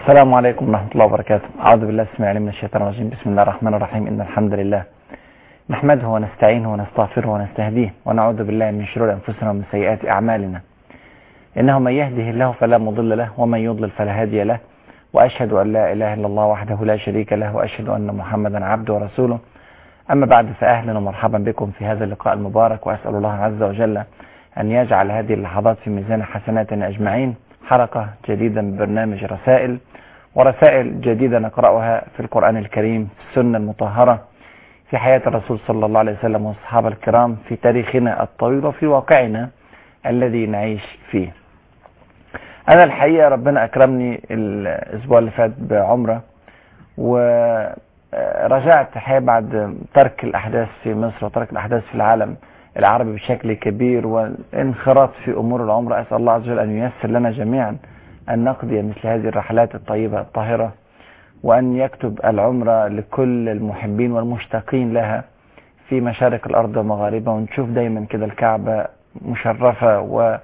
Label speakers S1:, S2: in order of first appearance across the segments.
S1: السلام عليكم ورحمة الله وبركاته أعوذ بالله السميع العليم من الشيطان الرجيم بسم الله الرحمن الرحيم إن الحمد لله نحمده ونستعينه ونستغفره ونستهديه ونعوذ بالله من شرور أنفسنا ومن سيئات أعمالنا إنه من يهده الله فلا مضل له ومن يضلل فلا هادي له وأشهد أن لا إله إلا الله وحده لا شريك له وأشهد أن محمدا عبده ورسوله أما بعد فأهلا ومرحبا بكم في هذا اللقاء المبارك وأسأل الله عز وجل أن يجعل هذه اللحظات في ميزان حسناتنا أجمعين حلقة جديدة من برنامج رسائل ورسائل جديدة نقرأها في القرآن الكريم في السنة المطهرة في حياة الرسول صلى الله عليه وسلم والصحابة الكرام في تاريخنا الطويل وفي واقعنا الذي نعيش فيه أنا الحقيقة ربنا أكرمني الأسبوع اللي فات بعمرة ورجعت الحقيقة بعد ترك الأحداث في مصر وترك الأحداث في العالم العربي بشكل كبير والانخراط في أمور العمرة أسأل الله عز وجل أن ييسر لنا جميعا أن نقضي مثل هذه الرحلات الطيبة الطاهرة وأن يكتب العمرة لكل المحبين والمشتاقين لها في مشارق الأرض ومغاربها ونشوف دايما كده الكعبة مشرفة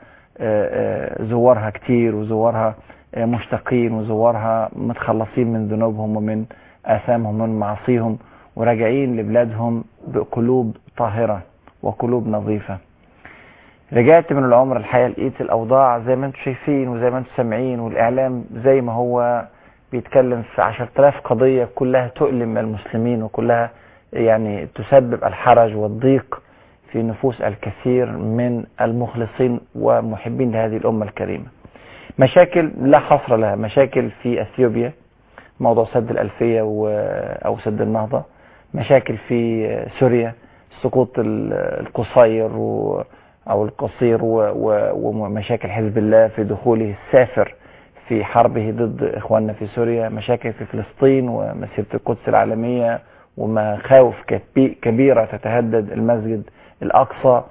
S1: وزوارها كتير وزوارها مشتاقين وزوارها متخلصين من ذنوبهم ومن آثامهم ومن معاصيهم وراجعين لبلادهم بقلوب طاهرة وقلوب نظيفة رجعت من العمر الحقيقة لقيت الأوضاع زي ما انتم شايفين وزي ما انتم سامعين والإعلام زي ما هو بيتكلم في 10000 قضية كلها تؤلم المسلمين وكلها يعني تسبب الحرج والضيق في نفوس الكثير من المخلصين ومحبين لهذه الأمة الكريمة مشاكل لا حصر لها مشاكل في أثيوبيا موضوع سد الألفية أو سد النهضة مشاكل في سوريا سقوط القصير و او القصير ومشاكل حزب الله في دخوله السافر في حربه ضد اخواننا في سوريا مشاكل في فلسطين ومسيرة القدس العالمية ومخاوف كبيرة تتهدد المسجد الاقصى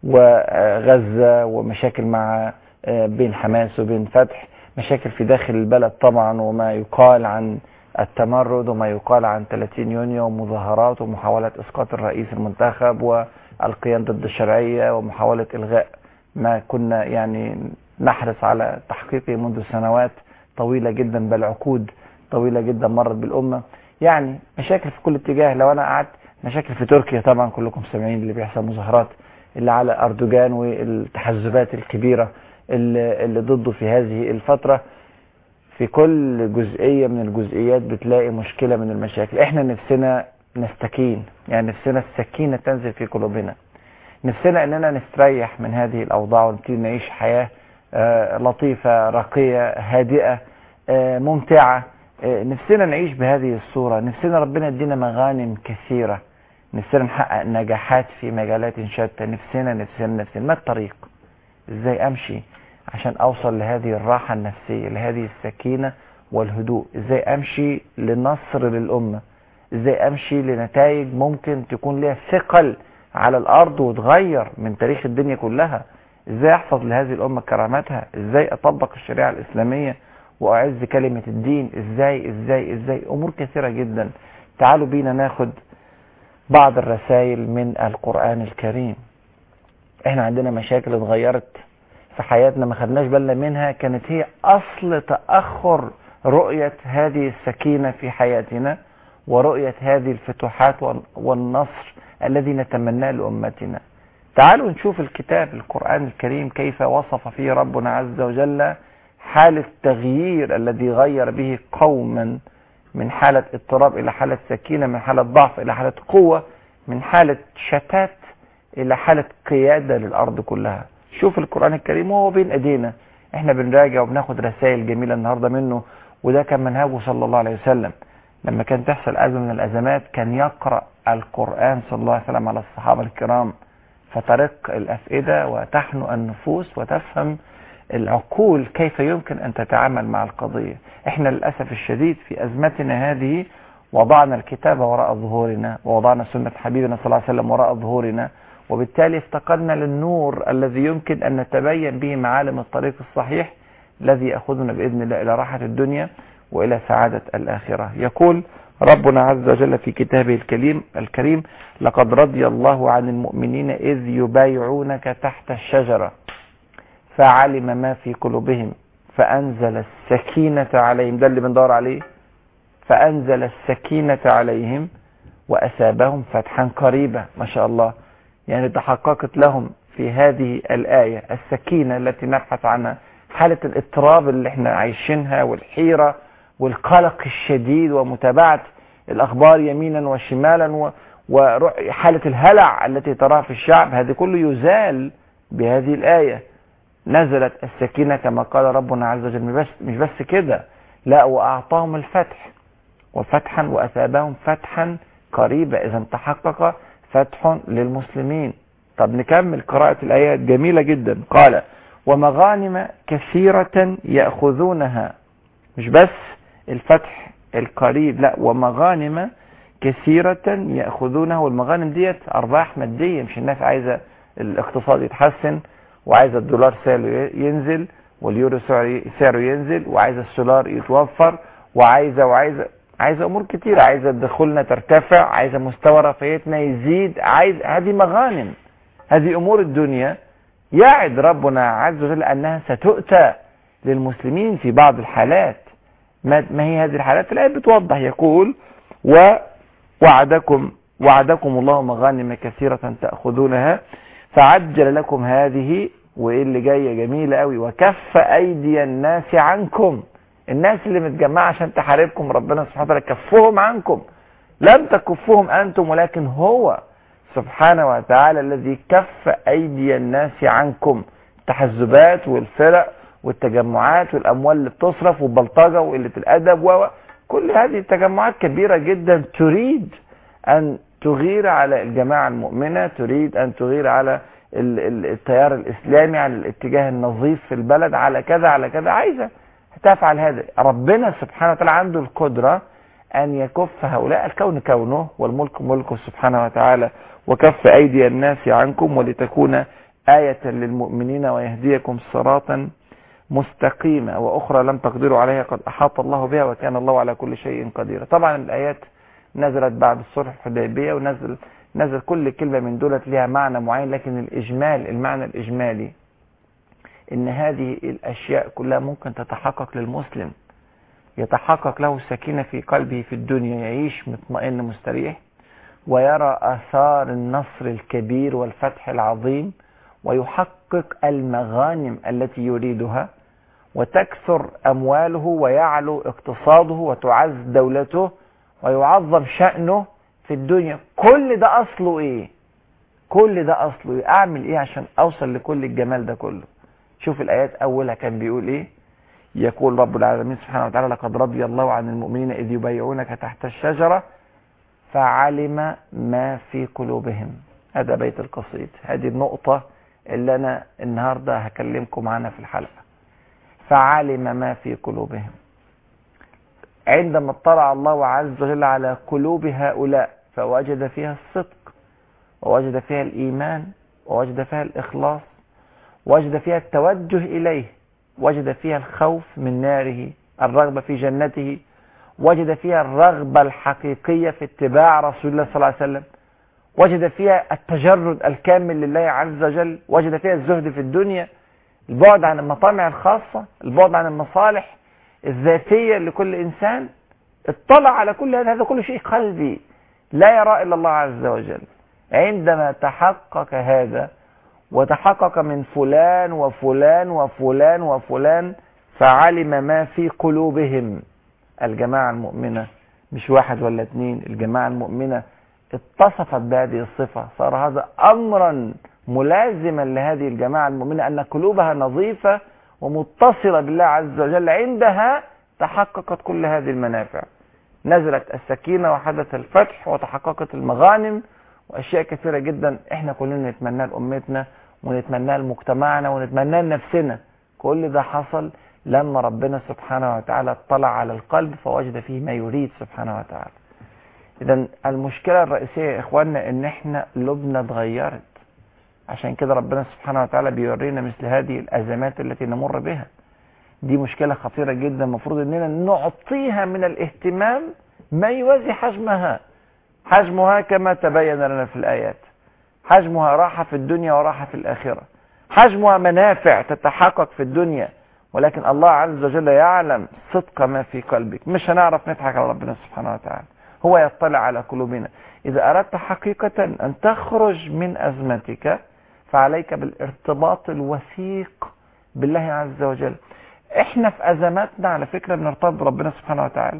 S1: وغزة ومشاكل مع بين حماس وبين فتح مشاكل في داخل البلد طبعا وما يقال عن التمرد وما يقال عن 30 يونيو ومظاهرات ومحاولات اسقاط الرئيس المنتخب و القيام ضد الشرعية ومحاولة إلغاء ما كنا يعني نحرص على تحقيقه منذ سنوات طويلة جدا بل عقود طويلة جدا مرت بالأمة يعني مشاكل في كل اتجاه لو أنا قعدت مشاكل في تركيا طبعا كلكم سامعين اللي بيحصل مظاهرات اللي على أردوغان والتحزبات الكبيرة اللي, اللي ضده في هذه الفترة في كل جزئية من الجزئيات بتلاقي مشكلة من المشاكل احنا نفسنا نستكين يعني نفسنا السكينة تنزل في قلوبنا نفسنا اننا نستريح من هذه الاوضاع ونبتدي نعيش حياة لطيفة راقية هادئة ممتعة نفسنا نعيش بهذه الصورة نفسنا ربنا يدينا مغانم كثيرة نفسنا نحقق نجاحات في مجالات شتى نفسنا نفسنا نفسنا ما الطريق ازاي امشي عشان اوصل لهذه الراحة النفسية لهذه السكينة والهدوء ازاي امشي لنصر للامه ازاي امشي لنتائج ممكن تكون لها ثقل على الارض وتغير من تاريخ الدنيا كلها ازاي احفظ لهذه الامه كرامتها ازاي اطبق الشريعه الاسلاميه واعز كلمه الدين ازاي ازاي ازاي امور كثيره جدا تعالوا بينا ناخد بعض الرسائل من القران الكريم احنا عندنا مشاكل اتغيرت في حياتنا ما خدناش بالنا منها كانت هي اصل تاخر رؤيه هذه السكينه في حياتنا ورؤية هذه الفتوحات والنصر الذي نتمناه لأمتنا تعالوا نشوف الكتاب القرآن الكريم كيف وصف فيه ربنا عز وجل حال التغيير الذي غير به قوما من حالة اضطراب إلى حالة سكينة من حالة ضعف إلى حالة قوة من حالة شتات إلى حالة قيادة للأرض كلها شوف القرآن الكريم وهو بين أيدينا احنا بنراجع وبناخد رسائل جميلة النهاردة منه وده كان منهجه صلى الله عليه وسلم لما كان تحصل أزمة من الأزمات كان يقرأ القرآن صلى الله عليه وسلم على الصحابة الكرام فترق الأفئدة وتحنو النفوس وتفهم العقول كيف يمكن أن تتعامل مع القضية احنا للأسف الشديد في أزمتنا هذه وضعنا الكتاب وراء ظهورنا ووضعنا سنة حبيبنا صلى الله عليه وسلم وراء ظهورنا وبالتالي افتقدنا للنور الذي يمكن أن نتبين به معالم الطريق الصحيح الذي يأخذنا بإذن الله إلى راحة الدنيا وإلى سعادة الآخرة يقول ربنا عز وجل في كتابه الكريم الكريم لقد رضي الله عن المؤمنين إذ يبايعونك تحت الشجرة فعلم ما في قلوبهم فأنزل السكينة عليهم ده اللي بندور عليه فأنزل السكينة عليهم وأسابهم فتحا قريبا ما شاء الله يعني تحققت لهم في هذه الآية السكينة التي نبحث عنها حالة الاضطراب اللي احنا عايشينها والحيرة والقلق الشديد ومتابعة الأخبار يمينا وشمالا وحالة الهلع التي تراها في الشعب هذا كله يزال بهذه الآية نزلت السكينة كما قال ربنا عز وجل مش بس, مش بس كده لا وأعطاهم الفتح وفتحا وأثابهم فتحا قريبا إذا تحقق فتح للمسلمين طب نكمل قراءة الآيات جميلة جدا قال ومغانم كثيرة يأخذونها مش بس الفتح القريب لا ومغانم كثيرة يأخذونها والمغانم ديت أرباح مادية مش الناس عايزة الاقتصاد يتحسن وعايزة الدولار سعره ينزل واليورو سعره ينزل وعايزة السولار يتوفر وعايزة وعايزة عايزة امور كتيرة عايزة دخولنا ترتفع عايزة مستوى رفاهيتنا يزيد عايز هذه مغانم هذه امور الدنيا يعد ربنا عز وجل انها ستؤتى للمسلمين في بعض الحالات ما هي هذه الحالات الآية بتوضح يقول ووعدكم وعدكم الله مغانم كثيرة تأخذونها فعجل لكم هذه وايه اللي جايه جميله قوي وكف ايدي الناس عنكم الناس اللي متجمعه عشان تحاربكم ربنا سبحانه وتعالى كفهم عنكم لم تكفهم انتم ولكن هو سبحانه وتعالى الذي كف ايدي الناس عنكم التحزبات والفرق والتجمعات والاموال اللي بتصرف والبلطجه وقله الادب وكل هذه التجمعات كبيره جدا تريد ان تغير على الجماعه المؤمنه تريد ان تغير على التيار الاسلامي على الاتجاه النظيف في البلد على كذا على كذا عايزه تفعل هذا ربنا سبحانه وتعالى عنده القدره ان يكف هؤلاء الكون كونه والملك ملكه سبحانه وتعالى وكف ايدي الناس عنكم ولتكون آية للمؤمنين ويهديكم صراطا مستقيمة وأخرى لم تقدروا عليها قد أحاط الله بها وكان الله على كل شيء قدير طبعا الآيات نزلت بعد الصلح الحديبية ونزل نزل كل كلمة من دولت لها معنى معين لكن الإجمال المعنى الإجمالي إن هذه الأشياء كلها ممكن تتحقق للمسلم يتحقق له السكينة في قلبه في الدنيا يعيش مطمئن مستريح ويرى آثار النصر الكبير والفتح العظيم ويحقق المغانم التي يريدها وتكثر أمواله ويعلو اقتصاده وتعز دولته ويعظم شأنه في الدنيا كل ده أصله إيه كل ده أصله إيه أعمل إيه عشان أوصل لكل الجمال ده كله شوف الآيات أولها كان بيقول إيه يقول رب العالمين سبحانه وتعالى لقد رضي الله عن المؤمنين إذ يبايعونك تحت الشجرة فعلم ما في قلوبهم هذا بيت القصيد هذه النقطة اللي أنا النهاردة هكلمكم عنها في الحلقة فعلم ما في قلوبهم عندما اطلع الله عز وجل على قلوب هؤلاء فوجد فيها الصدق ووجد فيها الإيمان ووجد فيها الإخلاص وجد فيها التوجه إليه وجد فيها الخوف من ناره الرغبة في جنته وجد فيها الرغبة الحقيقية في اتباع رسول الله صلى الله عليه وسلم وجد فيها التجرد الكامل لله عز وجل وجد فيها الزهد في الدنيا البعد عن المطامع الخاصة البعد عن المصالح الذاتية لكل إنسان اطلع على كل هذا هذا كل شيء قلبي لا يرى إلا الله عز وجل عندما تحقق هذا وتحقق من فلان وفلان وفلان وفلان فعلم ما في قلوبهم الجماعة المؤمنة مش واحد ولا اثنين الجماعة المؤمنة اتصفت بهذه الصفة صار هذا أمرا ملازما لهذه الجماعة المؤمنة أن قلوبها نظيفة ومتصلة بالله عز وجل عندها تحققت كل هذه المنافع نزلت السكينة وحدث الفتح وتحققت المغانم وأشياء كثيرة جدا احنا كلنا نتمناها لأمتنا ونتمناها لمجتمعنا ونتمناها لنفسنا كل ده حصل لما ربنا سبحانه وتعالى اطلع على القلب فوجد فيه ما يريد سبحانه وتعالى اذا المشكلة الرئيسية يا اخواننا ان احنا قلوبنا اتغيرت عشان كده ربنا سبحانه وتعالى بيورينا مثل هذه الازمات التي نمر بها دي مشكلة خطيرة جدا المفروض اننا نعطيها من الاهتمام ما يوازي حجمها حجمها كما تبين لنا في الايات حجمها راحة في الدنيا وراحة في الاخرة حجمها منافع تتحقق في الدنيا ولكن الله عز وجل يعلم صدق ما في قلبك مش هنعرف نضحك على ربنا سبحانه وتعالى هو يطلع على قلوبنا إذا أردت حقيقة أن تخرج من أزمتك فعليك بالارتباط الوثيق بالله عز وجل احنا في أزماتنا على فكرة بنرتبط بربنا سبحانه وتعالى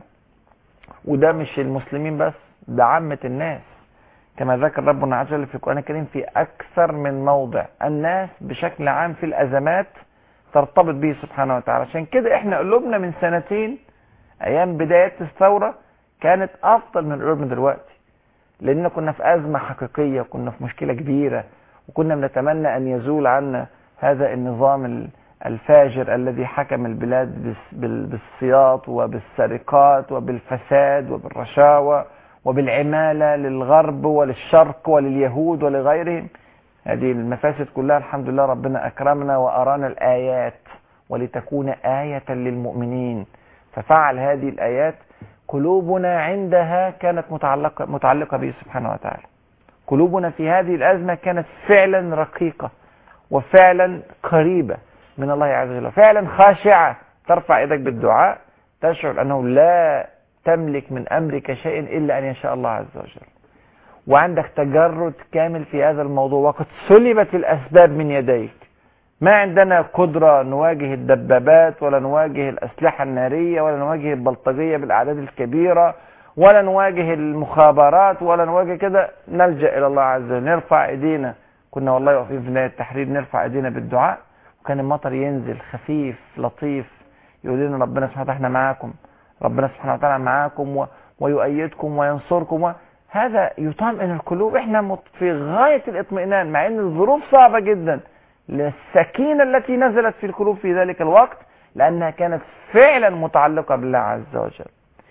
S1: وده مش المسلمين بس ده عامة الناس كما ذكر ربنا عز وجل في القرآن الكريم في أكثر من موضع الناس بشكل عام في الأزمات ترتبط به سبحانه وتعالى عشان كده احنا قلوبنا من سنتين أيام بداية الثورة كانت أفضل من قلوبنا دلوقتي لأن كنا في أزمة حقيقية كنا في مشكلة كبيرة وكنا بنتمنى أن يزول عنا هذا النظام الفاجر الذي حكم البلاد بالسياط وبالسرقات وبالفساد وبالرشاوى وبالعمالة للغرب وللشرق ولليهود ولغيرهم هذه المفاسد كلها الحمد لله ربنا أكرمنا وأرانا الآيات ولتكون آية للمؤمنين ففعل هذه الآيات قلوبنا عندها كانت متعلقة, متعلقة به سبحانه وتعالى قلوبنا في هذه الأزمة كانت فعلا رقيقة وفعلا قريبة من الله عز وجل فعلا خاشعة ترفع يدك بالدعاء تشعر أنه لا تملك من أمرك شيء إلا أن يشاء الله عز وجل وعندك تجرد كامل في هذا الموضوع وقد سلبت الأسباب من يديك ما عندنا قدرة نواجه الدبابات ولا نواجه الأسلحة النارية ولا نواجه البلطجية بالأعداد الكبيرة ولا نواجه المخابرات ولا نواجه كده نلجأ إلى الله عز وجل نرفع إيدينا كنا والله واقفين في نهاية التحرير نرفع إيدينا بالدعاء وكان المطر ينزل خفيف لطيف يقول لنا ربنا سبحانه وتعالى احنا معاكم ربنا سبحانه وتعالى معاكم و... ويؤيدكم وينصركم و... هذا يطمئن القلوب احنا في غاية الاطمئنان مع ان الظروف صعبة جدا للسكينة التي نزلت في القلوب في ذلك الوقت لانها كانت فعلا متعلقة بالله عز وجل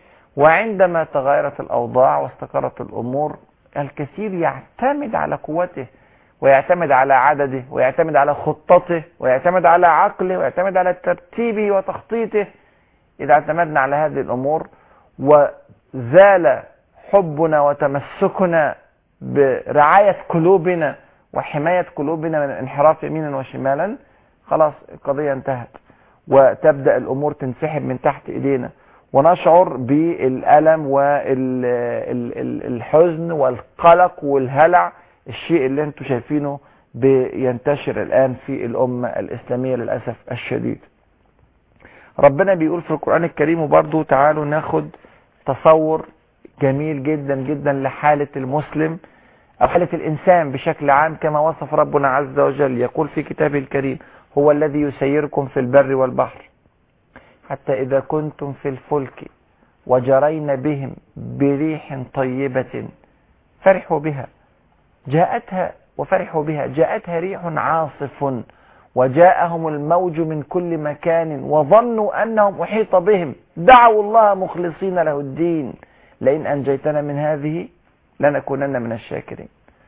S1: وعندما تغيرت الاوضاع واستقرت الامور الكثير يعتمد على قوته ويعتمد على عدده ويعتمد على خطته ويعتمد على عقله ويعتمد على ترتيبه وتخطيطه إذا اعتمدنا على هذه الأمور وزال حبنا وتمسكنا برعاية قلوبنا وحماية قلوبنا من الانحراف يمينا وشمالا خلاص القضية انتهت وتبدأ الأمور تنسحب من تحت إيدينا ونشعر بالألم والحزن والقلق والهلع الشيء اللي انتم شايفينه بينتشر الآن في الأمة الإسلامية للأسف الشديد ربنا بيقول في القرآن الكريم وبرضه تعالوا ناخد تصور جميل جدا جدا لحالة المسلم أو حالة الإنسان بشكل عام كما وصف ربنا عز وجل يقول في كتابه الكريم هو الذي يسيركم في البر والبحر حتى إذا كنتم في الفلك وجرين بهم بريح طيبة فرحوا بها جاءتها وفرحوا بها جاءتها ريح عاصف وجاءهم الموج من كل مكان وظنوا أنهم أحيط بهم دعوا الله مخلصين له الدين لئن أنجيتنا من هذه لنكونن من الشاكرين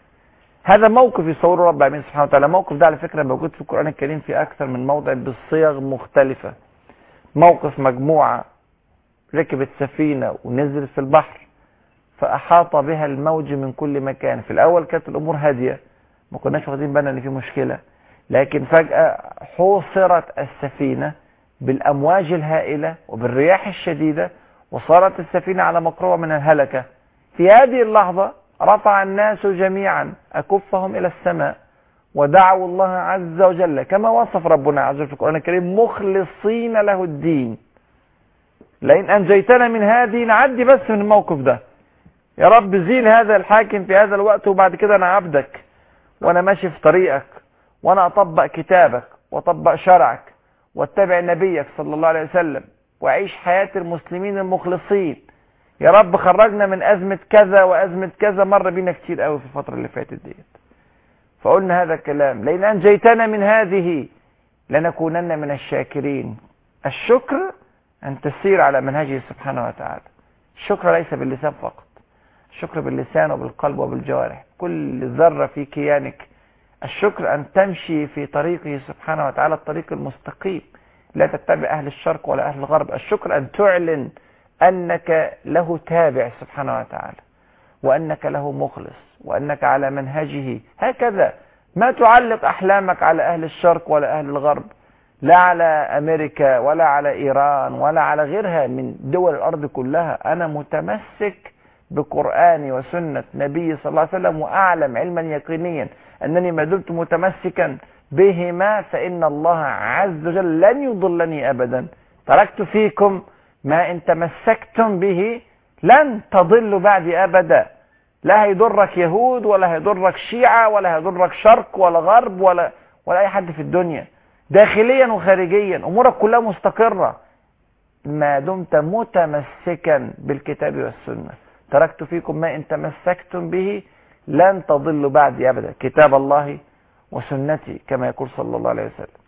S1: هذا موقف يصوره رب العالمين سبحانه وتعالى موقف ده على فكرة موجود في القرآن الكريم في أكثر من موضع بصيغ مختلفة موقف مجموعة ركبت سفينة ونزلت في البحر فأحاط بها الموج من كل مكان في الأول كانت الأمور هادية ما كناش واخدين بالنا إن في مشكلة لكن فجأة حوصرت السفينة بالأمواج الهائلة وبالرياح الشديدة وصارت السفينة على مقروبة من الهلكة في هذه اللحظة رفع الناس جميعا أكفهم إلى السماء ودعوا الله عز وجل كما وصف ربنا عز وجل في القرآن الكريم مخلصين له الدين لئن أنجيتنا من هذه نعدي بس من الموقف ده يا رب زيل هذا الحاكم في هذا الوقت وبعد كده أنا عبدك وأنا ماشي في طريقك وأنا أطبق كتابك وأطبق شرعك واتبع نبيك صلى الله عليه وسلم وأعيش حياة المسلمين المخلصين يا رب خرجنا من أزمة كذا وأزمة كذا مر بينا كتير قوي في الفترة اللي فاتت ديت فقلنا هذا الكلام لئن أنجيتنا من هذه لنكونن من الشاكرين الشكر أن تسير على منهجه سبحانه وتعالى الشكر ليس باللسان فقط الشكر باللسان وبالقلب وبالجوارح كل ذرة في كيانك الشكر أن تمشي في طريقه سبحانه وتعالى الطريق المستقيم لا تتبع أهل الشرق ولا أهل الغرب الشكر أن تعلن أنك له تابع سبحانه وتعالى وأنك له مخلص وأنك على منهجه هكذا ما تعلق أحلامك على أهل الشرق ولا أهل الغرب لا على امريكا ولا على ايران ولا على غيرها من دول الارض كلها انا متمسك بقرآني وسنة نبي صلى الله عليه وسلم واعلم علما يقينيا انني ما دمت متمسكا بهما فان الله عز وجل لن يضلني ابدا تركت فيكم ما ان تمسكتم به لن تضلوا بعدي ابدا لا هيضرك يهود ولا هيضرك شيعة ولا هيضرك شرق ولا غرب ولا ولا اي حد في الدنيا داخليا وخارجيا امورك كلها مستقرة ما دمت متمسكا بالكتاب والسنة تركت فيكم ما ان تمسكتم به لن تضلوا بعدي ابدا كتاب الله وسنتي كما يقول صلى الله عليه وسلم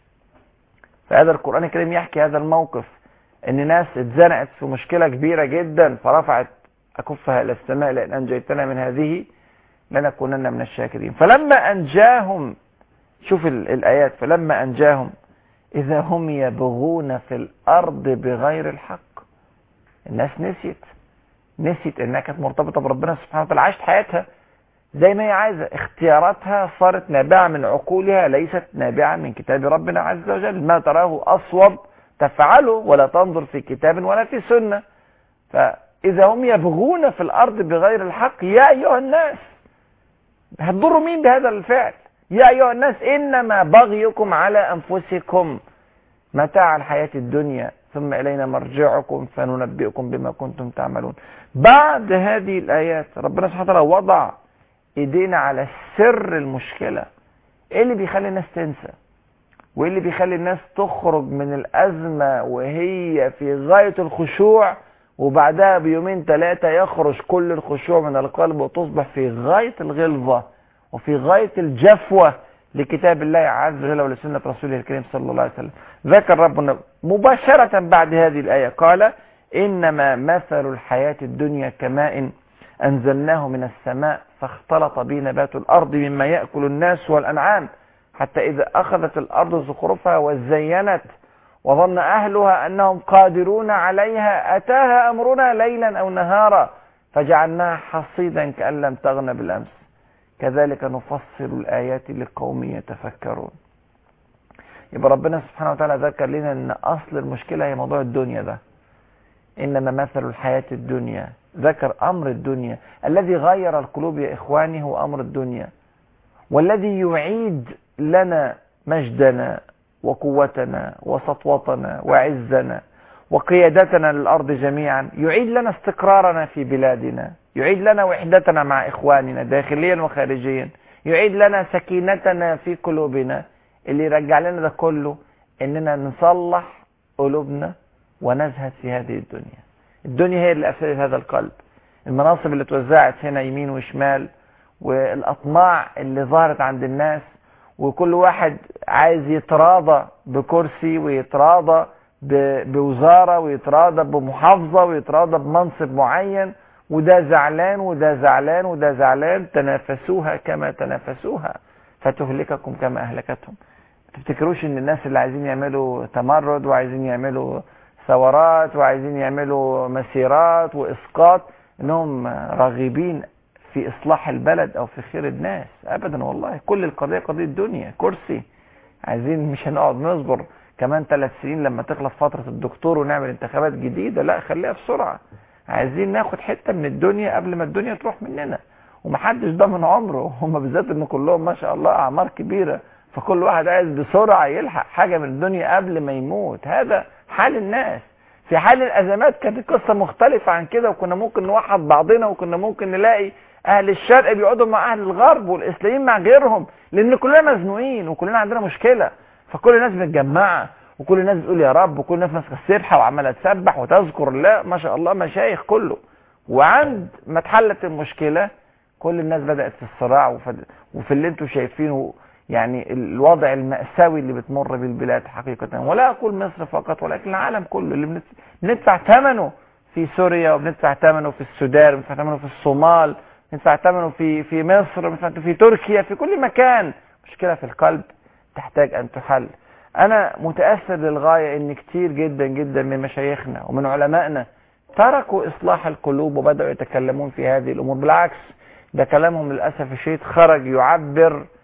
S1: فهذا القرآن الكريم يحكي هذا الموقف ان ناس اتزنقت في مشكلة كبيرة جدا فرفعت اكفها الى السماء لان انجيتنا من هذه لنكونن من الشاكرين فلما انجاهم شوف الايات فلما انجاهم اذا هم يبغون في الارض بغير الحق الناس نسيت نسيت انها كانت مرتبطة بربنا سبحانه وتعالى عاشت حياتها زي ما هي عايزة اختياراتها صارت نابعة من عقولها ليست نابعة من كتاب ربنا عز وجل ما تراه أصوب تفعله ولا تنظر في كتاب ولا في سنة فإذا هم يبغون في الأرض بغير الحق يا أيها الناس هتضروا مين بهذا الفعل يا أيها الناس إنما بغيكم على أنفسكم متاع الحياة الدنيا ثم إلينا مرجعكم فننبئكم بما كنتم تعملون بعد هذه الآيات ربنا سبحانه وتعالى وضع ايدينا على سر المشكلة ايه اللي بيخلي الناس تنسى وايه اللي بيخلي الناس تخرج من الازمة وهي في غاية الخشوع وبعدها بيومين ثلاثة يخرج كل الخشوع من القلب وتصبح في غاية الغلظة وفي غاية الجفوة لكتاب الله عز وجل ولسنة رسوله الكريم صلى الله عليه وسلم ذكر ربنا مباشرة بعد هذه الآية قال إنما مثل الحياة الدنيا كماء أنزلناه من السماء فاختلط به نبات الأرض مما يأكل الناس والأنعام حتى إذا أخذت الأرض زخرفها وزينت وظن أهلها أنهم قادرون عليها أتاها أمرنا ليلا أو نهارا فجعلناها حصيدا كأن لم تغن بالأمس كذلك نفصل الآيات لقوم يتفكرون يبقى ربنا سبحانه وتعالى ذكر لنا أن أصل المشكلة هي موضوع الدنيا ده إنما مثل الحياة الدنيا ذكر أمر الدنيا الذي غير القلوب يا إخواني هو أمر الدنيا والذي يعيد لنا مجدنا وقوتنا وسطوتنا وعزنا وقيادتنا للأرض جميعا يعيد لنا استقرارنا في بلادنا يعيد لنا وحدتنا مع إخواننا داخليا وخارجيا يعيد لنا سكينتنا في قلوبنا اللي يرجع لنا ده كله إننا نصلح قلوبنا ونزهد في هذه الدنيا الدنيا هي اللي أفسدت هذا القلب المناصب اللي توزعت هنا يمين وشمال والأطماع اللي ظهرت عند الناس وكل واحد عايز يتراضى بكرسي ويتراضى بوزارة ويتراضى بمحافظة ويتراضى بمنصب معين وده زعلان وده زعلان وده زعلان تنافسوها كما تنافسوها فتهلككم كما أهلكتهم تفتكروش ان الناس اللي عايزين يعملوا تمرد وعايزين يعملوا ثورات وعايزين يعملوا مسيرات واسقاط انهم راغبين في اصلاح البلد او في خير الناس ابدا والله كل القضية قضية دنيا كرسي عايزين مش هنقعد نصبر كمان ثلاث سنين لما تخلص فترة الدكتور ونعمل انتخابات جديدة لا خليها بسرعة عايزين ناخد حتة من الدنيا قبل ما الدنيا تروح مننا ومحدش ضامن عمره هم بالذات ان كلهم ما شاء الله اعمار كبيرة فكل واحد عايز بسرعة يلحق حاجة من الدنيا قبل ما يموت هذا حال الناس في حال الازمات كانت القصة مختلفة عن كده وكنا ممكن نوحد بعضنا وكنا ممكن نلاقي اهل الشرق بيقعدوا مع اهل الغرب والاسلاميين مع غيرهم لان كلنا مزنوقين وكلنا عندنا مشكلة فكل الناس متجمعة وكل الناس بتقول يا رب وكل الناس ماسكه السبحه وعماله تسبح وتذكر الله ما شاء الله مشايخ كله وعند ما اتحلت المشكله كل الناس بدات في الصراع وفي اللي انتم شايفينه يعني الوضع المأساوي اللي بتمر بالبلاد حقيقة ولا أقول مصر فقط ولكن العالم كله اللي بندفع ثمنه في سوريا وبندفع ثمنه في السودان وبندفع ثمنه في الصومال بندفع ثمنه في في مصر وبندفع في تركيا في كل مكان مشكلة في القلب تحتاج أن تحل أنا متأثر للغاية إن كتير جدا جدا من مشايخنا ومن علمائنا تركوا إصلاح القلوب وبدأوا يتكلمون في هذه الأمور بالعكس ده كلامهم للأسف الشديد خرج يعبر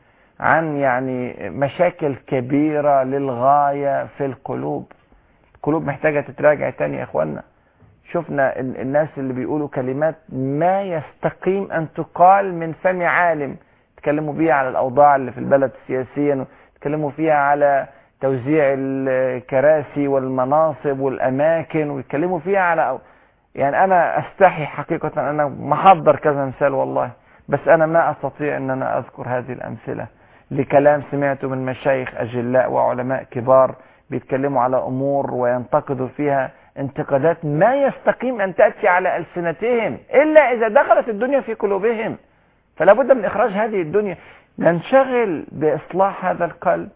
S1: عن يعني مشاكل كبيرة للغاية في القلوب القلوب محتاجة تتراجع تاني يا اخوانا شفنا الناس اللي بيقولوا كلمات ما يستقيم ان تقال من فم عالم تكلموا بيها على الاوضاع اللي في البلد سياسيا تكلموا فيها على توزيع الكراسي والمناصب والاماكن ويتكلموا فيها على يعني انا استحي حقيقة انا محضر كذا مثال والله بس انا ما استطيع ان انا اذكر هذه الامثلة لكلام سمعته من مشايخ اجلاء وعلماء كبار بيتكلموا على امور وينتقدوا فيها انتقادات ما يستقيم ان تأتي على ألسنتهم الا اذا دخلت الدنيا في قلوبهم فلا بد من اخراج هذه الدنيا ننشغل باصلاح هذا القلب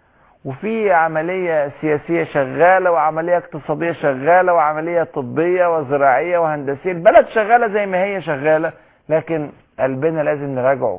S1: وفي عملية سياسية شغالة وعملية اقتصادية شغالة وعملية طبية وزراعية وهندسية البلد شغالة زي ما هي شغالة لكن قلبنا لازم نراجعه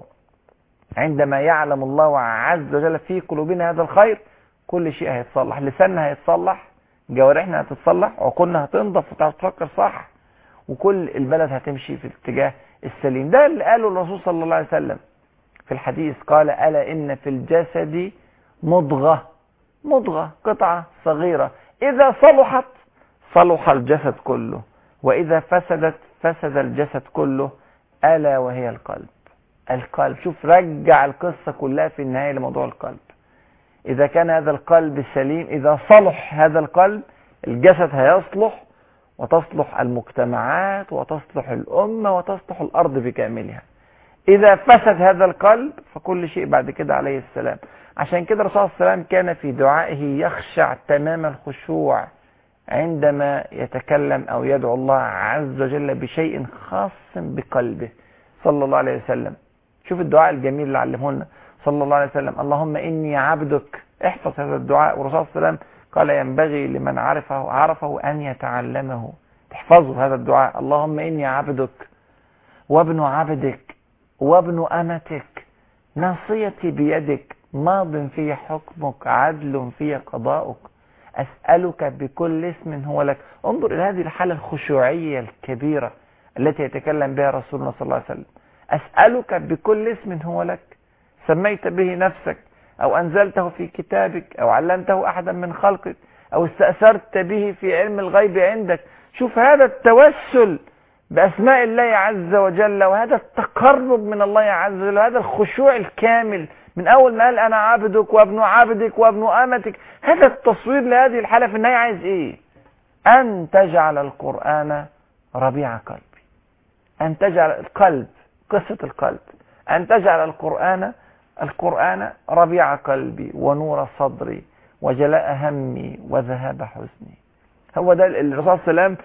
S1: عندما يعلم الله عز وجل في قلوبنا هذا الخير كل شيء هيتصلح لساننا هيتصلح جوارحنا هتتصلح عقولنا هتنضف وتفكر صح وكل البلد هتمشي في الاتجاه السليم ده اللي قاله الرسول صلى الله عليه وسلم في الحديث قال ألا إن في الجسد مضغة مضغة قطعة صغيرة إذا صلحت صلح الجسد كله وإذا فسدت فسد الجسد كله ألا وهي القلب القلب شوف رجع القصة كلها في النهاية لموضوع القلب إذا كان هذا القلب سليم إذا صلح هذا القلب الجسد هيصلح وتصلح المجتمعات وتصلح الأمة وتصلح الأرض بكاملها إذا فسد هذا القلب فكل شيء بعد كده عليه السلام عشان كده الرسول صلى الله عليه وسلم كان في دعائه يخشع تمام الخشوع عندما يتكلم أو يدعو الله عز وجل بشيء خاص بقلبه صلى الله عليه وسلم شوف الدعاء الجميل اللي علمه لنا صلى الله عليه وسلم اللهم إني عبدك احفظ هذا الدعاء والرسول صلى الله عليه وسلم قال ينبغي لمن عرفه عرفه أن يتعلمه تحفظوا هذا الدعاء اللهم إني عبدك وابن عبدك وابن أمتك ناصيتي بيدك ماض في حكمك عدل في قضاؤك أسألك بكل اسم هو لك انظر إلى هذه الحالة الخشوعية الكبيرة التي يتكلم بها رسولنا صلى الله عليه وسلم أسألك بكل اسم هو لك سميت به نفسك أو أنزلته في كتابك أو علمته أحدا من خلقك أو استأثرت به في علم الغيب عندك شوف هذا التوسل بأسماء الله عز وجل وهذا التقرب من الله عز وجل وهذا الخشوع الكامل من أول ما قال أنا عبدك وابن عبدك وابن أمتك هذا التصوير لهذه الحالة في النهاية عايز إيه أن تجعل القرآن ربيع قلبي أن تجعل القلب قصة القلب أن تجعل القرآن القرآن ربيع قلبي ونور صدري وجلاء همي وذهاب حزني هو ده الرسول صلى الله عليه وسلم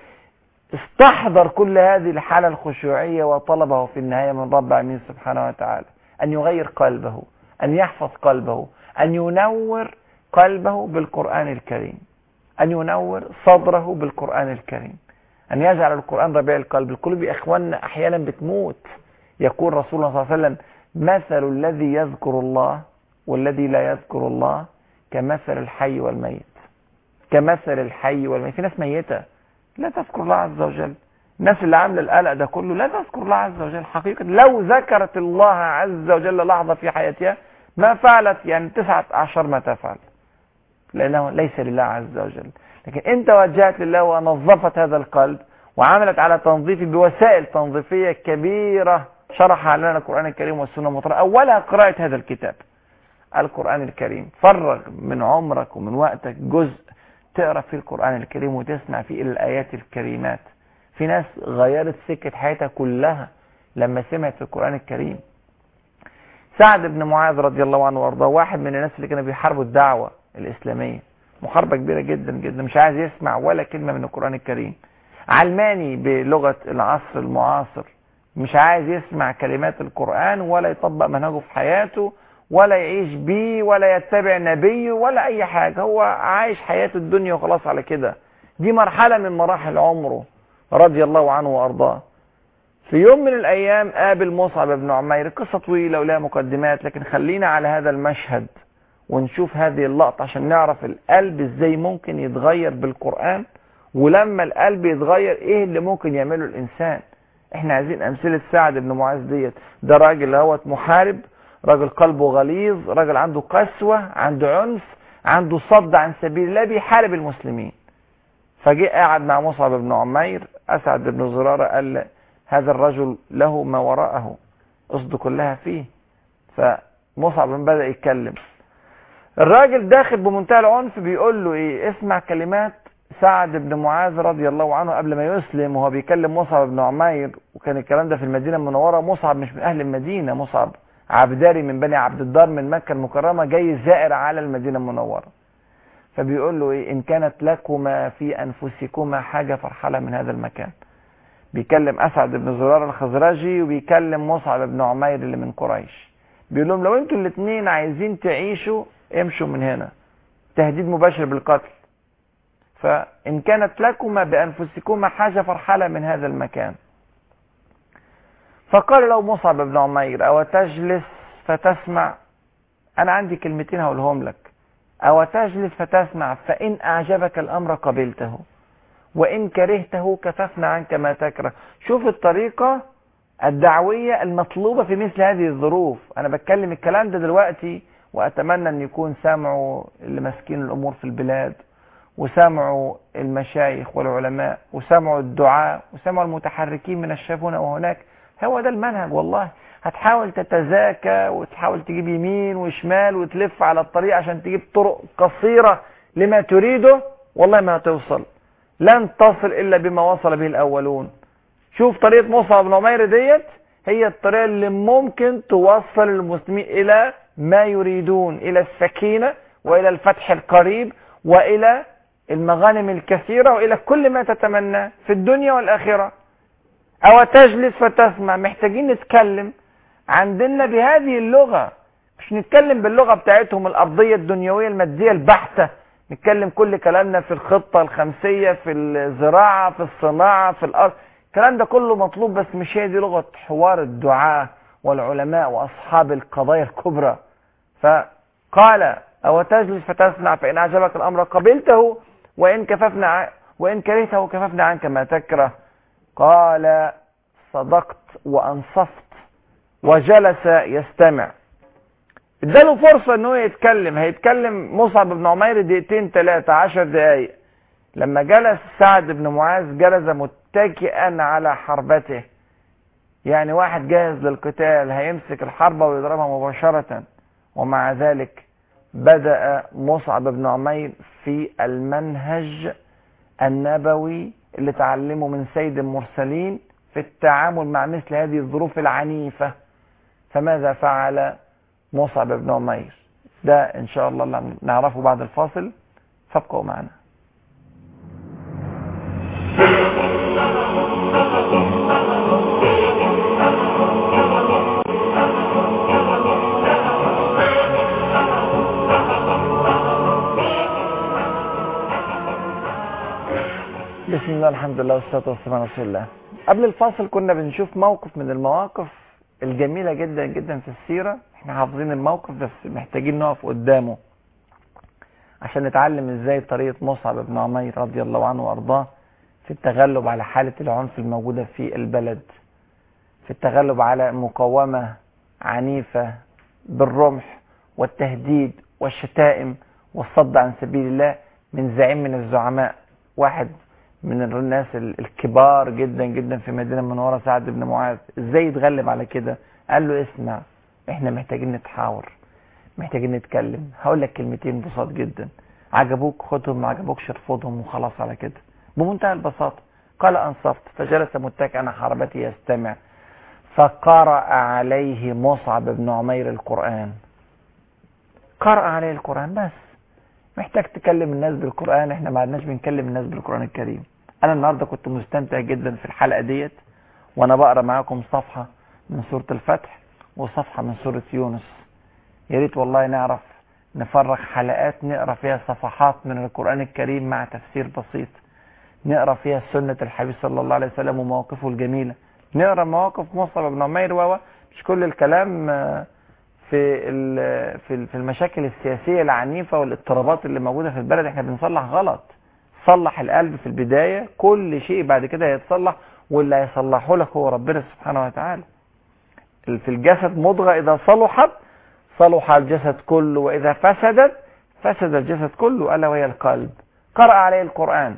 S1: استحضر كل هذه الحالة الخشوعية وطلبه في النهاية من رب العالمين سبحانه وتعالى أن يغير قلبه أن يحفظ قلبه أن ينور قلبه بالقرآن الكريم أن ينور صدره بالقرآن الكريم أن يجعل القرآن ربيع القلب القلوب يا إخواننا أحيانا بتموت يقول رسول الله صلى الله عليه وسلم مثل الذي يذكر الله والذي لا يذكر الله كمثل الحي والميت كمثل الحي والميت في ناس ميتة لا تذكر الله عز وجل الناس اللي عامله القلق ده كله لا تذكر الله عز وجل حقيقة لو ذكرت الله عز وجل لحظة في حياتها ما فعلت يعني تسعة عشر ما تفعل لأنه ليس لله عز وجل لكن انت وجهت لله ونظفت هذا القلب وعملت على تنظيفه بوسائل تنظيفية كبيرة شرح لنا القرآن الكريم والسنة المطرة أولها قراءة هذا الكتاب القرآن الكريم فرغ من عمرك ومن وقتك جزء تقرأ فيه القرآن الكريم وتسمع فيه الآيات الكريمات في ناس غيرت سكة حياتها كلها لما سمعت في القرآن الكريم سعد بن معاذ رضي الله عنه وارضاه واحد من الناس اللي كانوا بيحاربوا الدعوة الإسلامية محاربة كبيرة جدا جدا مش عايز يسمع ولا كلمة من القرآن الكريم علماني بلغة العصر المعاصر مش عايز يسمع كلمات القرآن ولا يطبق منهجه في حياته ولا يعيش بيه ولا يتبع نبيه ولا أي حاجة هو عايش حياة الدنيا وخلاص على كده دي مرحلة من مراحل عمره رضي الله عنه وأرضاه في يوم من الأيام قابل مصعب بن عمير قصة طويلة ولها مقدمات لكن خلينا على هذا المشهد ونشوف هذه اللقطة عشان نعرف القلب ازاي ممكن يتغير بالقرآن ولما القلب يتغير ايه اللي ممكن يعمله الإنسان احنا عايزين أمثلة سعد بن معاذ ديت ده راجل اهوت محارب راجل قلبه غليظ راجل عنده قسوة عنده عنف عنده صد عن سبيل الله بيحارب المسلمين فجاء قاعد مع مصعب بن عمير أسعد بن زرارة قال هذا الرجل له ما وراءه قصده كلها فيه فمصعب بدأ يتكلم الراجل داخل بمنتهى العنف بيقول له ايه اسمع كلمات سعد بن معاذ رضي الله عنه قبل ما يسلم وهو بيكلم مصعب بن عمير وكان الكلام ده في المدينة المنورة مصعب مش من أهل المدينة مصعب عبداري من بني عبد الدار من مكة المكرمة جاي زائر على المدينة المنورة فبيقول له ايه ان كانت لكما في انفسكما حاجة فرحلة من هذا المكان بيكلم اسعد بن زرار الخزرجي وبيكلم مصعب بن عمير اللي من قريش بيقول لهم لو انتوا الاثنين عايزين تعيشوا امشوا من هنا تهديد مباشر بالقتل فإن كانت لكما بأنفسكما حاجة فرحلة من هذا المكان فقال له مصعب بن عمير أو تجلس فتسمع أنا عندي كلمتين هقولهم لك أو تجلس فتسمع فإن أعجبك الأمر قبلته وإن كرهته كففنا عنك ما تكره شوف الطريقة الدعوية المطلوبة في مثل هذه الظروف أنا بتكلم الكلام ده دلوقتي وأتمنى أن يكون سامعوا اللي ماسكين الأمور في البلاد وسمعوا المشايخ والعلماء وسمعوا الدعاء وسمعوا المتحركين من الشاب هنا وهناك هو ده المنهج والله هتحاول تتزاكى وتحاول تجيب يمين وشمال وتلف على الطريق عشان تجيب طرق قصيرة لما تريده والله ما هتوصل لن تصل إلا بما وصل به الأولون شوف طريقة مصعب بن عمير ديت هي الطريقة اللي ممكن توصل المسلمين إلى ما يريدون إلى السكينة وإلى الفتح القريب وإلى المغانم الكثيرة وإلى كل ما تتمنى في الدنيا والآخرة أو تجلس فتسمع محتاجين نتكلم عن ديننا بهذه اللغة مش نتكلم باللغة بتاعتهم الأرضية الدنيوية المادية البحتة نتكلم كل كلامنا في الخطة الخمسية في الزراعة في الصناعة في الأرض الكلام ده كله مطلوب بس مش هي دي لغة حوار الدعاء والعلماء وأصحاب القضايا الكبرى فقال أو تجلس فتسمع فإن أعجبك الأمر قبلته وإن كففنا وإن كرهته كففنا عنك ما تكره قال صدقت وأنصفت وجلس يستمع اداله فرصة انه يتكلم هيتكلم مصعب بن عمير دقيقتين ثلاثة عشر دقايق لما جلس سعد بن معاذ جلس متكئا على حربته يعني واحد جاهز للقتال هيمسك الحربة ويضربها مباشرة ومع ذلك بدأ مصعب بن عمير في المنهج النبوي اللي تعلمه من سيد المرسلين في التعامل مع مثل هذه الظروف العنيفة فماذا فعل مصعب بن عمير ده ان شاء الله نعرفه بعد الفاصل فابقوا معنا بسم الله الحمد لله والصلاة والسلام على رسول الله قبل الفاصل كنا بنشوف موقف من المواقف الجميلة جدا جدا في السيرة احنا حافظين الموقف بس محتاجين نقف قدامه عشان نتعلم ازاي طريقة مصعب بن عمير رضي الله عنه وارضاه في التغلب على حالة العنف الموجودة في البلد في التغلب على مقاومة عنيفة بالرمح والتهديد والشتائم والصد عن سبيل الله من زعيم من الزعماء واحد من الناس الكبار جدا جدا في مدينة المنورة سعد بن معاذ ازاي يتغلب على كده قال له اسمع احنا محتاجين نتحاور محتاجين نتكلم هقول لك كلمتين بساط جدا عجبوك خدهم ما عجبوكش ارفضهم وخلاص على كده بمنتهى البساطة قال انصفت فجلس متكئا على حربتي يستمع فقرأ عليه مصعب بن عمير القرآن قرأ عليه القرآن بس محتاج تكلم الناس بالقرآن احنا ما عدناش بنكلم الناس بالقرآن الكريم انا النهاردة كنت مستمتع جدا في الحلقة ديت وانا بقرا معاكم صفحة من سورة الفتح وصفحة من سورة يونس يا ريت والله نعرف نفرغ حلقات نقرا فيها صفحات من القرآن الكريم مع تفسير بسيط نقرا فيها سنة الحبيب صلى الله عليه وسلم ومواقفه الجميلة نقرا مواقف مصعب بن عمير و مش كل الكلام في في في المشاكل السياسية العنيفة والاضطرابات اللي موجودة في البلد احنا بنصلح غلط صلح القلب في البداية كل شيء بعد كده هيتصلح واللي هيصلحه لك هو ربنا سبحانه وتعالى في الجسد مضغة إذا صلحت صلح الجسد كله وإذا فسدت فسد الجسد كله ألا وهي القلب قرأ عليه القرآن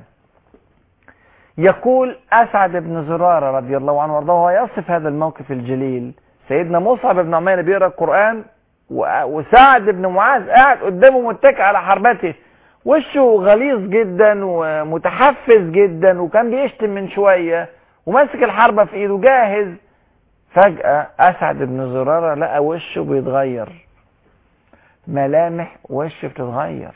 S1: يقول أسعد بن زرارة رضي الله عنه وارضاه وهو يصف هذا الموقف الجليل سيدنا مصعب بن عمير بيقرأ القرآن وسعد بن معاذ قاعد قدامه متكئ على حربته وشه غليظ جدا ومتحفز جدا وكان بيشتم من شوية وماسك الحربة في ايده جاهز فجأة أسعد بن زرارة لقى وشه بيتغير ملامح وشه بتتغير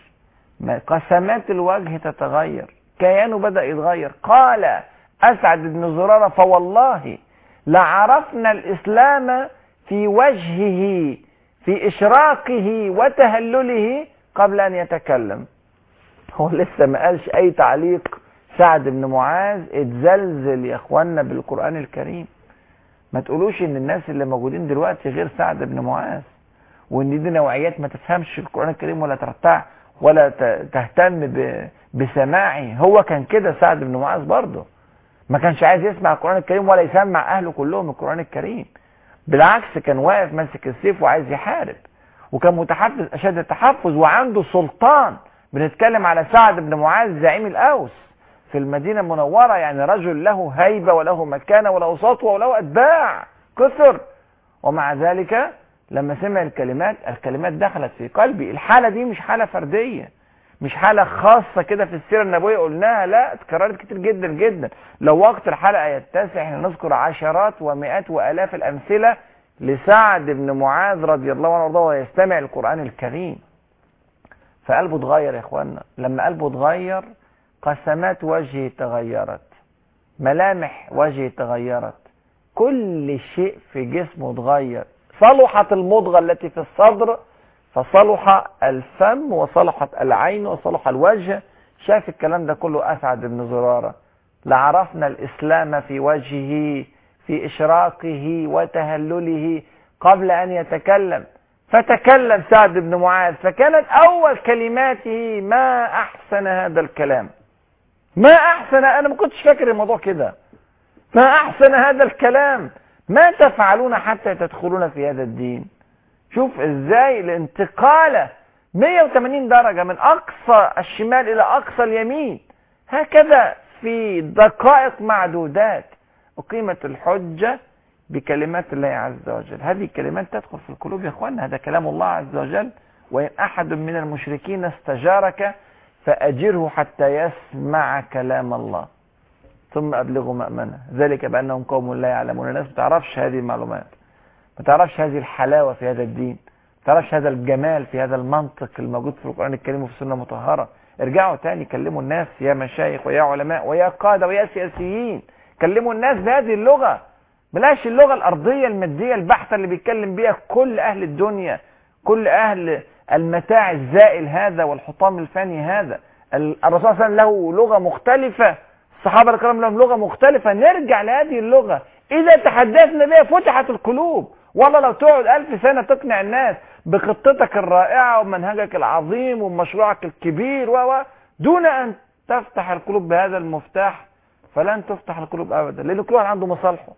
S1: قسمات الوجه تتغير كيانه بدأ يتغير قال أسعد بن زرارة فوالله لعرفنا الإسلام في وجهه في إشراقه وتهلله قبل أن يتكلم هو لسه ما قالش أي تعليق سعد بن معاذ اتزلزل يا اخوانا بالقرآن الكريم ما تقولوش ان الناس اللي موجودين دلوقتي غير سعد بن معاذ وان دي نوعيات ما تفهمش القرآن الكريم ولا ترتاح ولا تهتم بسماعه هو كان كده سعد بن معاذ برضه ما كانش عايز يسمع القرآن الكريم ولا يسمع اهله كلهم القرآن الكريم بالعكس كان واقف ماسك السيف وعايز يحارب وكان متحفز اشد التحفز وعنده سلطان بنتكلم على سعد بن معاذ زعيم الاوس في المدينة المنورة يعني رجل له هيبة وله مكانة وله سطوة وله أتباع كثر ومع ذلك لما سمع الكلمات الكلمات دخلت في قلبي الحالة دي مش حالة فردية مش حالة خاصة كده في السيرة النبوية قلناها لا اتكررت كتير جدا جدا لو وقت الحلقة يتسع احنا نذكر عشرات ومئات وآلاف الأمثلة لسعد بن معاذ رضي الله عنه وارضاه ويستمع القرآن الكريم فقلبه اتغير يا اخوانا لما قلبه اتغير قسمات وجهه تغيرت ملامح وجهه تغيرت كل شيء في جسمه اتغير صلحت المضغة التي في الصدر فصلح الفم وصلحت العين وصلح الوجه شاف الكلام ده كله أسعد بن زرارة لعرفنا الإسلام في وجهه في إشراقه وتهلله قبل أن يتكلم فتكلم سعد بن معاذ فكانت أول كلماته ما أحسن هذا الكلام ما أحسن أنا ما كنتش فاكر الموضوع كده ما أحسن هذا الكلام ما تفعلون حتى تدخلون في هذا الدين شوف ازاي الانتقالة 180 درجة من اقصى الشمال الى اقصى اليمين هكذا في دقائق معدودات اقيمت الحجة بكلمات الله عز وجل هذه الكلمات تدخل في القلوب يا اخوانا هذا كلام الله عز وجل وان احد من المشركين استجارك فاجره حتى يسمع كلام الله ثم ابلغوا مأمنه ذلك بانهم قوم لا يعلمون الناس ما تعرفش هذه المعلومات ما تعرفش هذه الحلاوة في هذا الدين ما تعرفش هذا الجمال في هذا المنطق الموجود في القرآن الكريم وفي السنة المطهرة ارجعوا تاني كلموا الناس يا مشايخ ويا علماء ويا قادة ويا سياسيين كلموا الناس بهذه اللغة بلاش اللغة الأرضية المادية البحتة اللي بيتكلم بيها كل أهل الدنيا كل أهل المتاع الزائل هذا والحطام الفاني هذا الرسول صلى الله عليه وسلم له لغة مختلفة الصحابة الكرام لهم لغة مختلفة نرجع لهذه اللغة إذا تحدثنا بها فتحت القلوب والله لو تقعد ألف سنة تقنع الناس بخطتك الرائعة ومنهجك العظيم ومشروعك الكبير و دون أن تفتح القلوب بهذا المفتاح فلن تفتح القلوب أبدا لأن كل واحد عنده مصالحه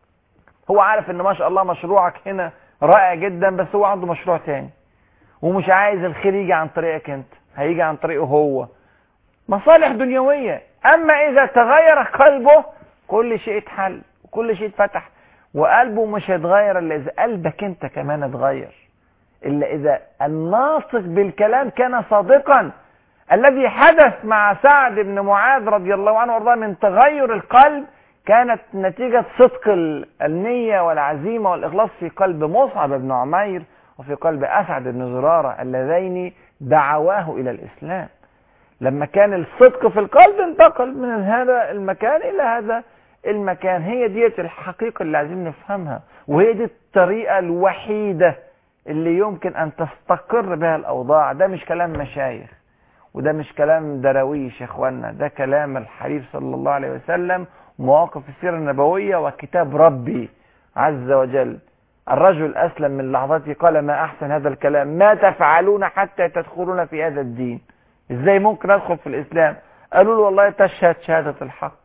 S1: هو عارف ان ما شاء الله مشروعك هنا رائع جدا بس هو عنده مشروع تاني ومش عايز الخير يجي عن طريقك انت هيجي عن طريقه هو مصالح دنيوية اما اذا تغير قلبه كل شيء اتحل وكل شيء اتفتح وقلبه مش هيتغير الا اذا قلبك انت كمان اتغير الا اذا الناطق بالكلام كان صادقا الذي حدث مع سعد بن معاذ رضي الله عنه وارضاه من تغير القلب كانت نتيجة صدق النية والعزيمة والإخلاص في قلب مصعب بن عمير وفي قلب أسعد بن زرارة اللذين دعواه إلى الإسلام لما كان الصدق في القلب انتقل من هذا المكان إلى هذا المكان هي ديت الحقيقة اللي عايزين نفهمها وهي دي الطريقة الوحيدة اللي يمكن أن تستقر بها الأوضاع ده مش كلام مشايخ وده مش كلام درويش يا اخوانا ده كلام الحبيب صلى الله عليه وسلم مواقف السيرة النبوية وكتاب ربي عز وجل الرجل أسلم من لحظته قال ما أحسن هذا الكلام ما تفعلون حتى تدخلون في هذا الدين إزاي ممكن أدخل في الإسلام قالوا له والله تشهد شهادة الحق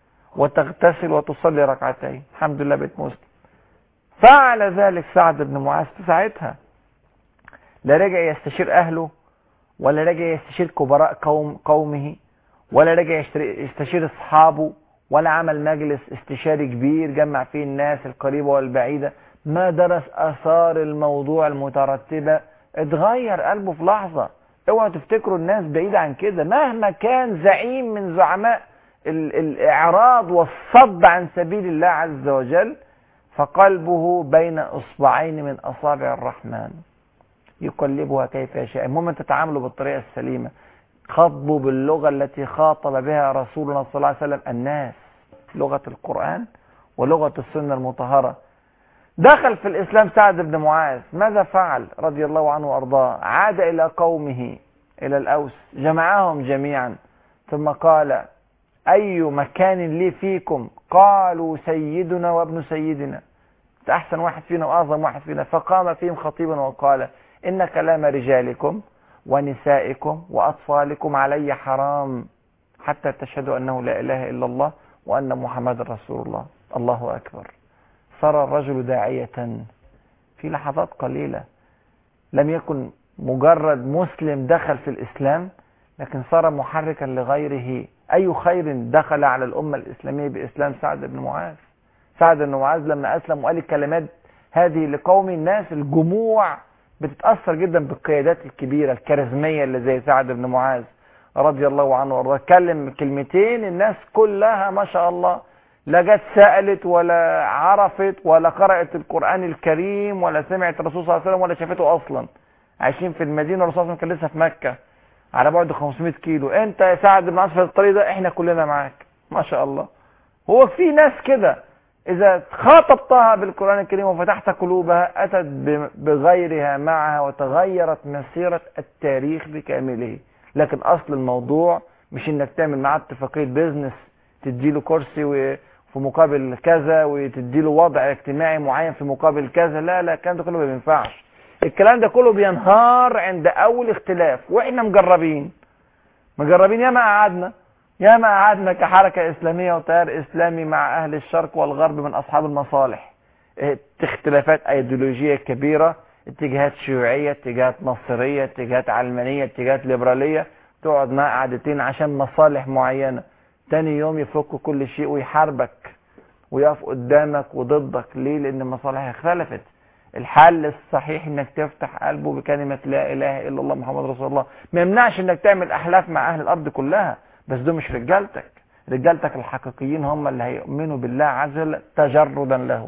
S1: وتغتسل وتصلي ركعتين الحمد لله بيت مسلم فعل ذلك سعد بن معاذ في ساعتها لا رجع يستشير أهله ولا رجع يستشير كبراء قوم قومه ولا رجع يستشير أصحابه ولا عمل مجلس استشاري كبير جمع فيه الناس القريبة والبعيدة ما درس أثار الموضوع المترتبة اتغير قلبه في لحظة اوعوا تفتكروا الناس بعيدة عن كده مهما كان زعيم من زعماء الإعراض والصد عن سبيل الله عز وجل فقلبه بين إصبعين من أصابع الرحمن يقلبها كيف يشاء المهم أن تتعاملوا بالطريقة السليمة خاطبوا باللغة التي خاطب بها رسولنا صلى الله عليه وسلم الناس لغة القرآن ولغة السنة المطهرة دخل في الإسلام سعد بن معاذ ماذا فعل رضي الله عنه وأرضاه عاد إلى قومه إلى الأوس جمعهم جميعا ثم قال أي مكان لي فيكم قالوا سيدنا وابن سيدنا أحسن واحد فينا وأعظم واحد فينا فقام فيهم خطيبا وقال إن كلام رجالكم ونسائكم وأطفالكم علي حرام حتى تشهدوا أنه لا إله إلا الله وأن محمد رسول الله الله أكبر صار الرجل داعية في لحظات قليلة لم يكن مجرد مسلم دخل في الإسلام لكن صار محركا لغيره أي خير دخل على الأمة الإسلامية بإسلام سعد بن معاذ سعد بن معاذ لما أسلم وقال الكلمات هذه لقوم الناس الجموع بتتأثر جدا بالقيادات الكبيرة الكاريزمية اللي زي سعد بن معاذ رضي الله عنه وارضاه اتكلم كلمتين الناس كلها ما شاء الله لا جت سألت ولا عرفت ولا قرأت القرآن الكريم ولا سمعت الرسول صلى الله عليه وسلم ولا شافته أصلا عايشين في المدينة الرسول صلى الله عليه وسلم كان لسه في مكة على بعد 500 كيلو انت يا سعد بن في الطريق ده احنا كلنا معاك ما شاء الله هو في ناس كده اذا خاطبتها بالقرآن الكريم وفتحت قلوبها اتت بغيرها معها وتغيرت مسيرة التاريخ بكامله لكن اصل الموضوع مش انك تعمل معاه اتفاقية بيزنس تديله كرسي في مقابل كذا وتديله وضع اجتماعي معين في مقابل كذا لا لا الكلام ده كله ما بينفعش الكلام ده كله بينهار عند اول اختلاف واحنا مجربين مجربين ياما قعدنا ياما قعدنا كحركة اسلامية وتيار اسلامي مع اهل الشرق والغرب من اصحاب المصالح اختلافات ايديولوجية كبيرة اتجاهات شيوعية اتجاهات نصرية اتجاهات علمانية اتجاهات ليبرالية تقعد مع قعدتين عشان مصالح معينة تاني يوم يفك كل شيء ويحاربك ويقف قدامك وضدك ليه لان مصالحها اختلفت الحل الصحيح انك تفتح قلبه بكلمة لا اله الا الله محمد رسول الله ما يمنعش انك تعمل احلاف مع اهل الارض كلها بس دول مش رجالتك رجالتك الحقيقيين هم اللي هيؤمنوا بالله عز وجل تجردا له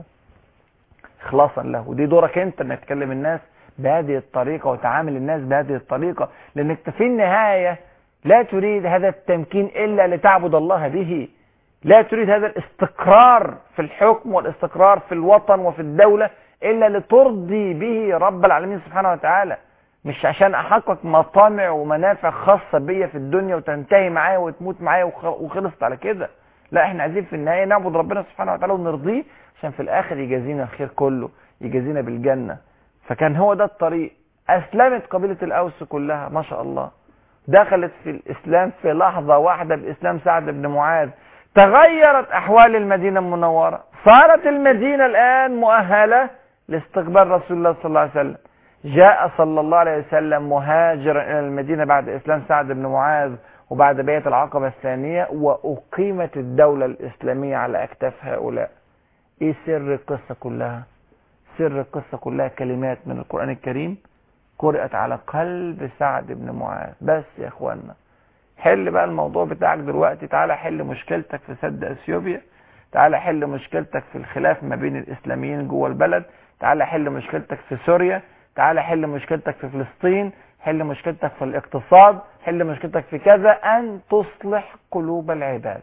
S1: اخلاصا له ودي دورك انت انك تكلم الناس بهذه الطريقة وتعامل الناس بهذه الطريقة لانك في النهاية لا تريد هذا التمكين الا لتعبد الله به لا تريد هذا الاستقرار في الحكم والاستقرار في الوطن وفي الدولة إلا لترضي به رب العالمين سبحانه وتعالى مش عشان أحقق مطامع ومنافع خاصة بيا في الدنيا وتنتهي معايا وتموت معايا وخلصت على كده لا احنا عايزين في النهاية نعبد ربنا سبحانه وتعالى ونرضيه عشان في الآخر يجازينا الخير كله يجازينا بالجنة فكان هو ده الطريق أسلمت قبيلة الأوس كلها ما شاء الله دخلت في الإسلام في لحظة واحدة بإسلام سعد بن معاذ تغيرت أحوال المدينة المنورة صارت المدينة الآن مؤهلة لاستقبال رسول الله صلى الله عليه وسلم جاء صلى الله عليه وسلم مهاجرا إلى المدينة بعد إسلام سعد بن معاذ وبعد بيعة العقبة الثانية وأقيمت الدولة الإسلامية على أكتاف هؤلاء إيه سر القصة كلها سر القصة كلها كلمات من القرآن الكريم قرأت على قلب سعد بن معاذ بس يا اخوانا حل بقى الموضوع بتاعك دلوقتي تعالى حل مشكلتك في سد اثيوبيا تعالى حل مشكلتك في الخلاف ما بين الاسلاميين جوه البلد تعالى حل مشكلتك في سوريا تعالى حل مشكلتك في فلسطين حل مشكلتك في الاقتصاد حل مشكلتك في كذا ان تصلح قلوب العباد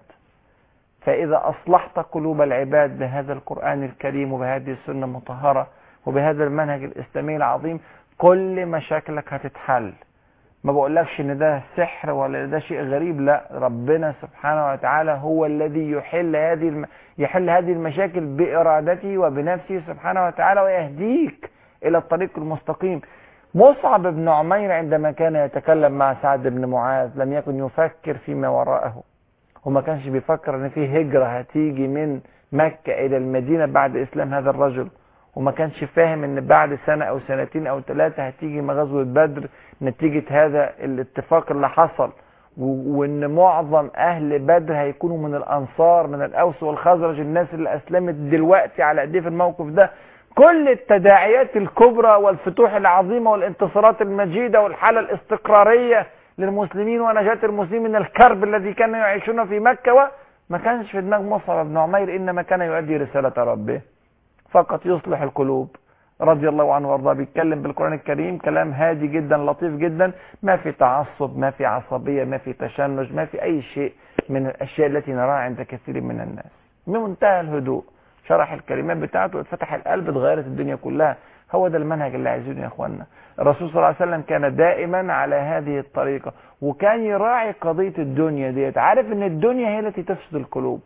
S1: فاذا اصلحت قلوب العباد بهذا القرآن الكريم وبهذه السنة المطهرة وبهذا المنهج الاسلامي العظيم كل مشاكلك هتتحل ما بقولكش ان ده سحر ولا ده شيء غريب لا ربنا سبحانه وتعالى هو الذي يحل هذه الم... يحل هذه المشاكل بارادته وبنفسه سبحانه وتعالى ويهديك الى الطريق المستقيم مصعب بن عمير عندما كان يتكلم مع سعد بن معاذ لم يكن يفكر فيما وراءه وما كانش بيفكر ان في هجرة هتيجي من مكة الى المدينة بعد اسلام هذا الرجل وما كانش فاهم ان بعد سنة او سنتين او ثلاثة هتيجي غزوة بدر نتيجة هذا الاتفاق اللي حصل وان معظم اهل بدر هيكونوا من الانصار من الاوس والخزرج الناس اللي اسلمت دلوقتي على ايديه في الموقف ده كل التداعيات الكبرى والفتوح العظيمة والانتصارات المجيدة والحالة الاستقرارية للمسلمين ونجاة المسلمين من الكرب الذي كانوا يعيشون في مكة وما كانش في دماغ مصعب بن عمير إنما كان يؤدي رسالة ربه فقط يصلح القلوب رضي الله عنه وارضاه بيتكلم بالقرآن الكريم كلام هادي جدا لطيف جدا ما في تعصب ما في عصبية ما في تشنج ما في أي شيء من الأشياء التي نراها عند كثير من الناس بمنتهى الهدوء شرح الكلمات بتاعته واتفتح القلب اتغيرت الدنيا كلها هو ده المنهج اللي عايزينه يا اخوانا الرسول صلى الله عليه وسلم كان دائما على هذه الطريقة وكان يراعي قضية الدنيا ديت عارف ان الدنيا هي التي تفسد القلوب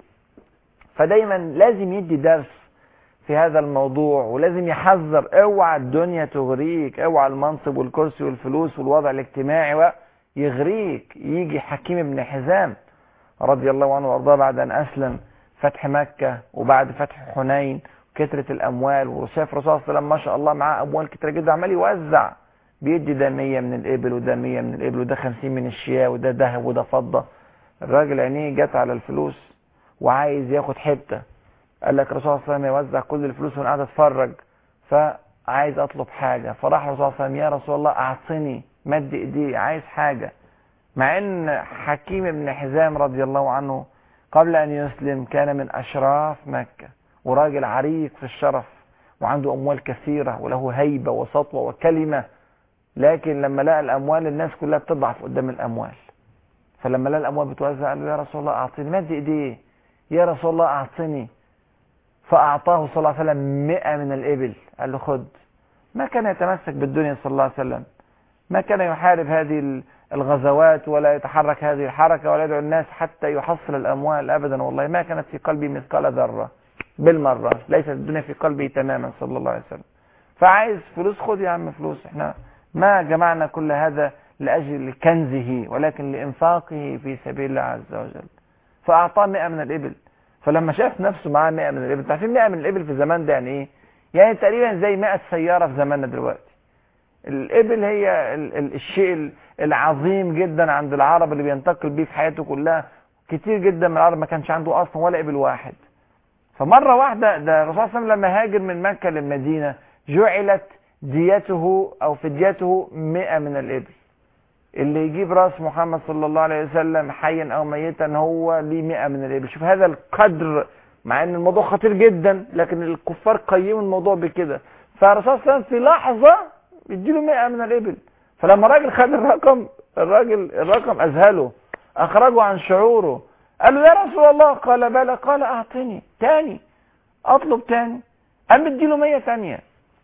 S1: فدايما لازم يدي درس في هذا الموضوع ولازم يحذر اوعى الدنيا تغريك اوعى المنصب والكرسي والفلوس والوضع الاجتماعي يغريك يجي حكيم بن حزام رضي الله عنه وارضاه بعد ان اسلم فتح مكة وبعد فتح حنين كثرة الاموال وشاف الرسول صلى الله عليه وسلم ما شاء الله معاه اموال كتيرة جدا عمال يوزع بيدي ده 100 من الابل وده 100 من الابل وده 50 من الشياه وده ذهب وده فضة الراجل عينيه جت على الفلوس وعايز ياخد حته قال لك الرسول صلى الله عليه وسلم يوزع كل الفلوس وانا قاعد اتفرج فعايز اطلب حاجة فراح الرسول صلى الله عليه وسلم يا رسول الله اعطني مد ايديه عايز حاجة مع ان حكيم بن حزام رضي الله عنه قبل ان يسلم كان من اشراف مكة وراجل عريق في الشرف وعنده اموال كثيرة وله هيبة وسطوة وكلمة لكن لما لقى الاموال الناس كلها بتضعف قدام الاموال فلما لقى الاموال بتوزع قال له يا رسول الله اعطيني مد ايديه يا رسول الله اعطني فأعطاه صلى الله عليه وسلم مئة من الإبل قال له خد ما كان يتمسك بالدنيا صلى الله عليه وسلم ما كان يحارب هذه الغزوات ولا يتحرك هذه الحركة ولا يدعو الناس حتى يحصل الأموال أبدا والله ما كانت في قلبي مثقال ذرة بالمرة ليست الدنيا في قلبي تماما صلى الله عليه وسلم فعايز فلوس خد يا عم فلوس احنا ما جمعنا كل هذا لأجل كنزه ولكن لإنفاقه في سبيل الله عز وجل فأعطاه مئة من الإبل فلما شاف نفسه معاه 100 من الابل عارفين 100 من الابل في زمان ده يعني ايه يعني تقريبا زي 100 سياره في زماننا دلوقتي الابل هي الشيء العظيم جدا عند العرب اللي بينتقل بيه في حياته كلها كتير جدا من العرب ما كانش عنده اصلا ولا ابل واحد فمره واحده ده الرسول صلى الله عليه وسلم لما هاجر من مكه للمدينه جعلت ديته او فديته 100 من الابل اللي يجيب راس محمد صلى الله عليه وسلم حيا او ميتا هو ليه 100 من الابل شوف هذا القدر مع ان الموضوع خطير جدا لكن الكفار قيموا الموضوع بكده فالرسول صلى الله عليه وسلم في لحظه يديله 100 من الابل فلما الراجل خد الرقم الراجل الرقم اذهله اخرجه عن شعوره قال له يا رسول الله قال بلى قال اعطني تاني اطلب تاني قام مديله 100 ثانيه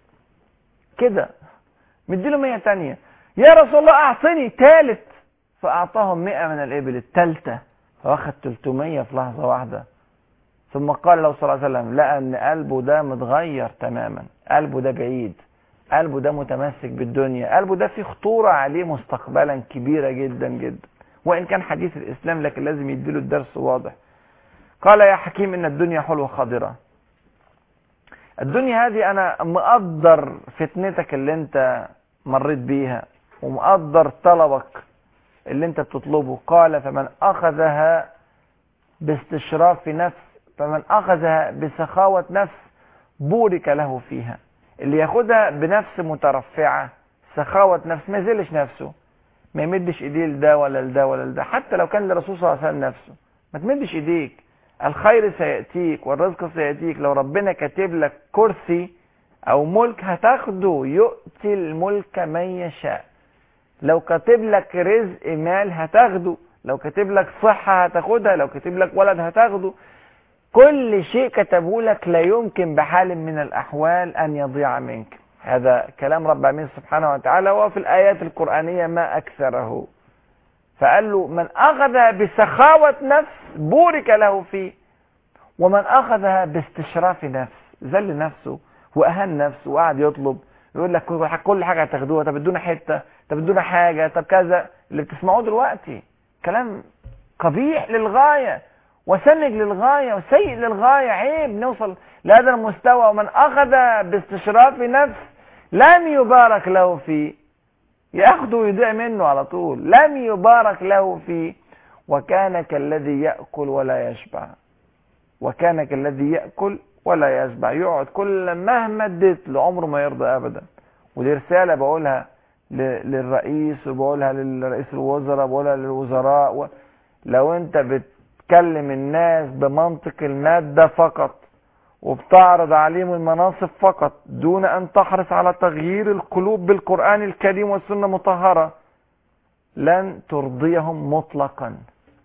S1: كده مديله 100 ثانيه يا رسول الله اعطني ثالث فاعطاهم 100 من الابل الثالثه فاخذ 300 في لحظه واحده ثم قال له صلى الله عليه وسلم لقى ان قلبه ده متغير تماما قلبه ده بعيد قلبه ده متمسك بالدنيا قلبه ده فيه خطورة عليه مستقبلا كبيرة جدا جدا وإن كان حديث الإسلام لكن لازم يديله الدرس واضح قال يا حكيم إن الدنيا حلوة خضرة الدنيا هذه أنا مقدر فتنتك اللي أنت مريت بيها ومقدر طلبك اللي أنت بتطلبه قال فمن أخذها باستشراف نفس فمن أخذها بسخاوة نفس بورك له فيها اللي ياخدها بنفس مترفعة سخاوة نفس ما يزلش نفسه ما يمدش ايديه لده ولا لده ولا لده حتى لو كان للرسول صلى الله عليه وسلم نفسه ما تمدش ايديك الخير سيأتيك والرزق سيأتيك لو ربنا كاتب لك كرسي او ملك هتاخده يؤتي الملك من يشاء لو كاتب لك رزق مال هتاخده لو كاتب لك صحة هتاخدها لو كاتب لك ولد هتاخده كل شيء كتبه لك لا يمكن بحال من الأحوال أن يضيع منك هذا كلام رب العالمين سبحانه وتعالى وفي الآيات القرآنية ما أكثره فقال له من أخذها بسخاوة نفس بورك له فيه ومن أخذها باستشراف نفس ذل نفسه وأهان نفسه وقعد يطلب يقول لك كل حاجة هتاخدوها طب ادونا حتة طب ادونا حاجة طب كذا اللي بتسمعوه دلوقتي كلام قبيح للغاية وسنج للغاية وسيء للغاية عيب نوصل لهذا المستوى ومن أخذ باستشراف نفس لم يبارك له فيه ياخده ويضيع منه على طول لم يبارك له فيه وكان كالذي يأكل ولا يشبع وكان كالذي يأكل ولا يشبع يقعد كل مهما اديت له عمره ما يرضى ابدا ودي رسالة بقولها للرئيس وبقولها لرئيس الوزراء بقولها للوزراء و... لو انت بتكلم الناس بمنطق المادة فقط وبتعرض عليهم المناصب فقط دون ان تحرص على تغيير القلوب بالقرآن الكريم والسنة المطهرة لن ترضيهم مطلقا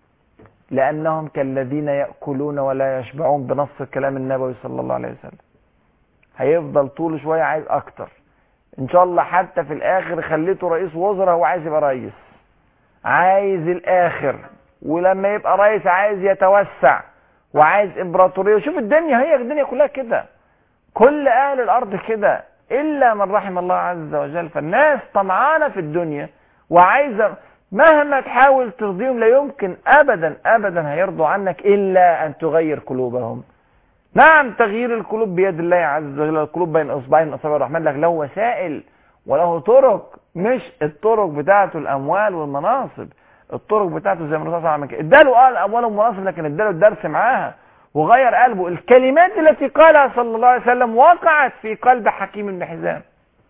S1: لأنهم كالذين يأكلون ولا يشبعون بنص الكلام النبوي صلى الله عليه وسلم هيفضل طول شوية عايز أكتر إن شاء الله حتى في الآخر خليته رئيس وزراء هو عايز يبقى رئيس عايز الآخر ولما يبقى رئيس عايز يتوسع وعايز إمبراطورية وشوف الدنيا هي الدنيا كلها كده كل أهل الأرض كده إلا من رحم الله عز وجل فالناس طمعانة في الدنيا وعايزة مهما تحاول ترضيهم لا يمكن ابدا ابدا هيرضوا عنك الا ان تغير قلوبهم نعم تغيير القلوب بيد الله عز وجل القلوب بين اصبعين من اصابع الرحمن لك له وسائل وله طرق مش الطرق بتاعته الاموال والمناصب الطرق بتاعته زي ما الرسول صلى الله عليه وسلم اداله قال اموال ومناصب لكن اداله الدرس معاها وغير قلبه الكلمات التي قالها صلى الله عليه وسلم وقعت في قلب حكيم بن حزام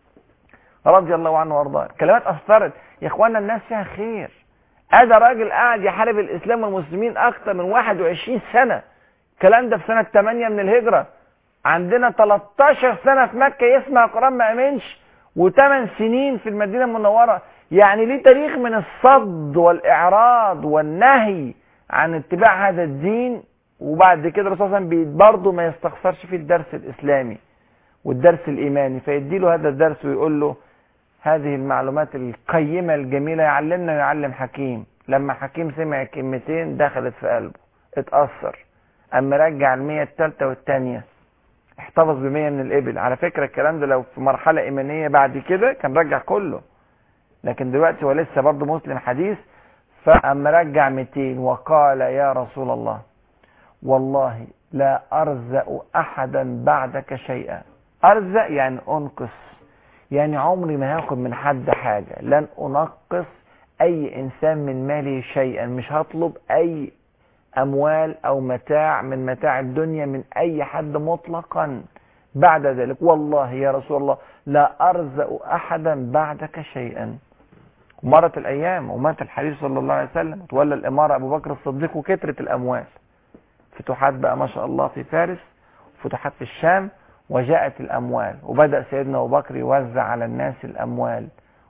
S1: رضي الله عنه وارضاه الكلمات اثرت يا اخوانا الناس فيها خير هذا راجل قاعد يحارب الاسلام والمسلمين اكثر من 21 سنه الكلام ده في سنه 8 من الهجره عندنا 13 سنه في مكه يسمع القران ما امنش و8 سنين في المدينه المنوره يعني ليه تاريخ من الصد والاعراض والنهي عن اتباع هذا الدين وبعد كده الرسول صلى الله عليه وسلم برضه ما يستخسرش في الدرس الاسلامي والدرس الايماني فيديله هذا الدرس ويقول له هذه المعلومات القيمة الجميلة يعلمنا ويعلم حكيم لما حكيم سمع كلمتين دخلت في قلبه اتأثر اما رجع المية التالتة والتانية احتفظ بمية من الابل على فكرة الكلام ده لو في مرحلة ايمانية بعد كده كان رجع كله لكن دلوقتي هو لسه برضه مسلم حديث فاما رجع 200 وقال يا رسول الله والله لا ارزق احدا بعدك شيئا ارزق يعني انقص يعني عمري ما هاخد من حد حاجة لن انقص اي انسان من مالي شيئا مش هطلب اي اموال او متاع من متاع الدنيا من اي حد مطلقا بعد ذلك والله يا رسول الله لا ارزق احدا بعدك شيئا مرت الايام ومات الحبيب صلى الله عليه وسلم تولى الاماره ابو بكر الصديق وكثرت الاموال فتوحات بقى ما شاء الله في فارس فتوحات في الشام وجاءت الأموال وبدأ سيدنا أبو بكر يوزع على الناس الأموال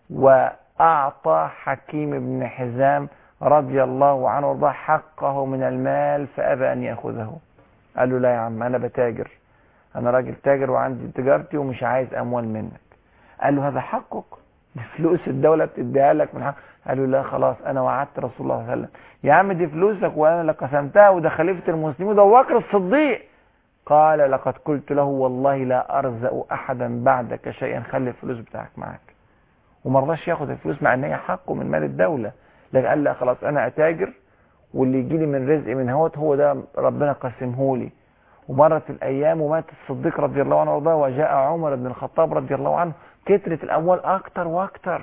S1: وأعطى حكيم بن حزام رضي الله عنه وارضاه حقه من المال فأبى أن يأخذه قال له لا يا عم أنا بتاجر أنا راجل تاجر وعندي تجارتي ومش عايز أموال منك قال له هذا حقك دي فلوس الدولة بتديها لك من حق قال له لا خلاص أنا وعدت رسول الله صلى الله عليه وسلم يا عم دي فلوسك وأنا اللي قسمتها وده خليفة المسلمين وده بكر الصديق قال لقد قلت له والله لا ارزق احدا بعدك شيئا خلي الفلوس بتاعك معك وما رضاش ياخد الفلوس مع ان هي حقه من مال الدوله لكن قال لا خلاص انا اتاجر واللي يجي لي من رزقي من هوت هو ده ربنا قسمه لي ومرت الايام ومات الصديق رضي الله عنه وارضاه وجاء عمر بن الخطاب رضي الله عنه كثرت الاموال اكتر واكتر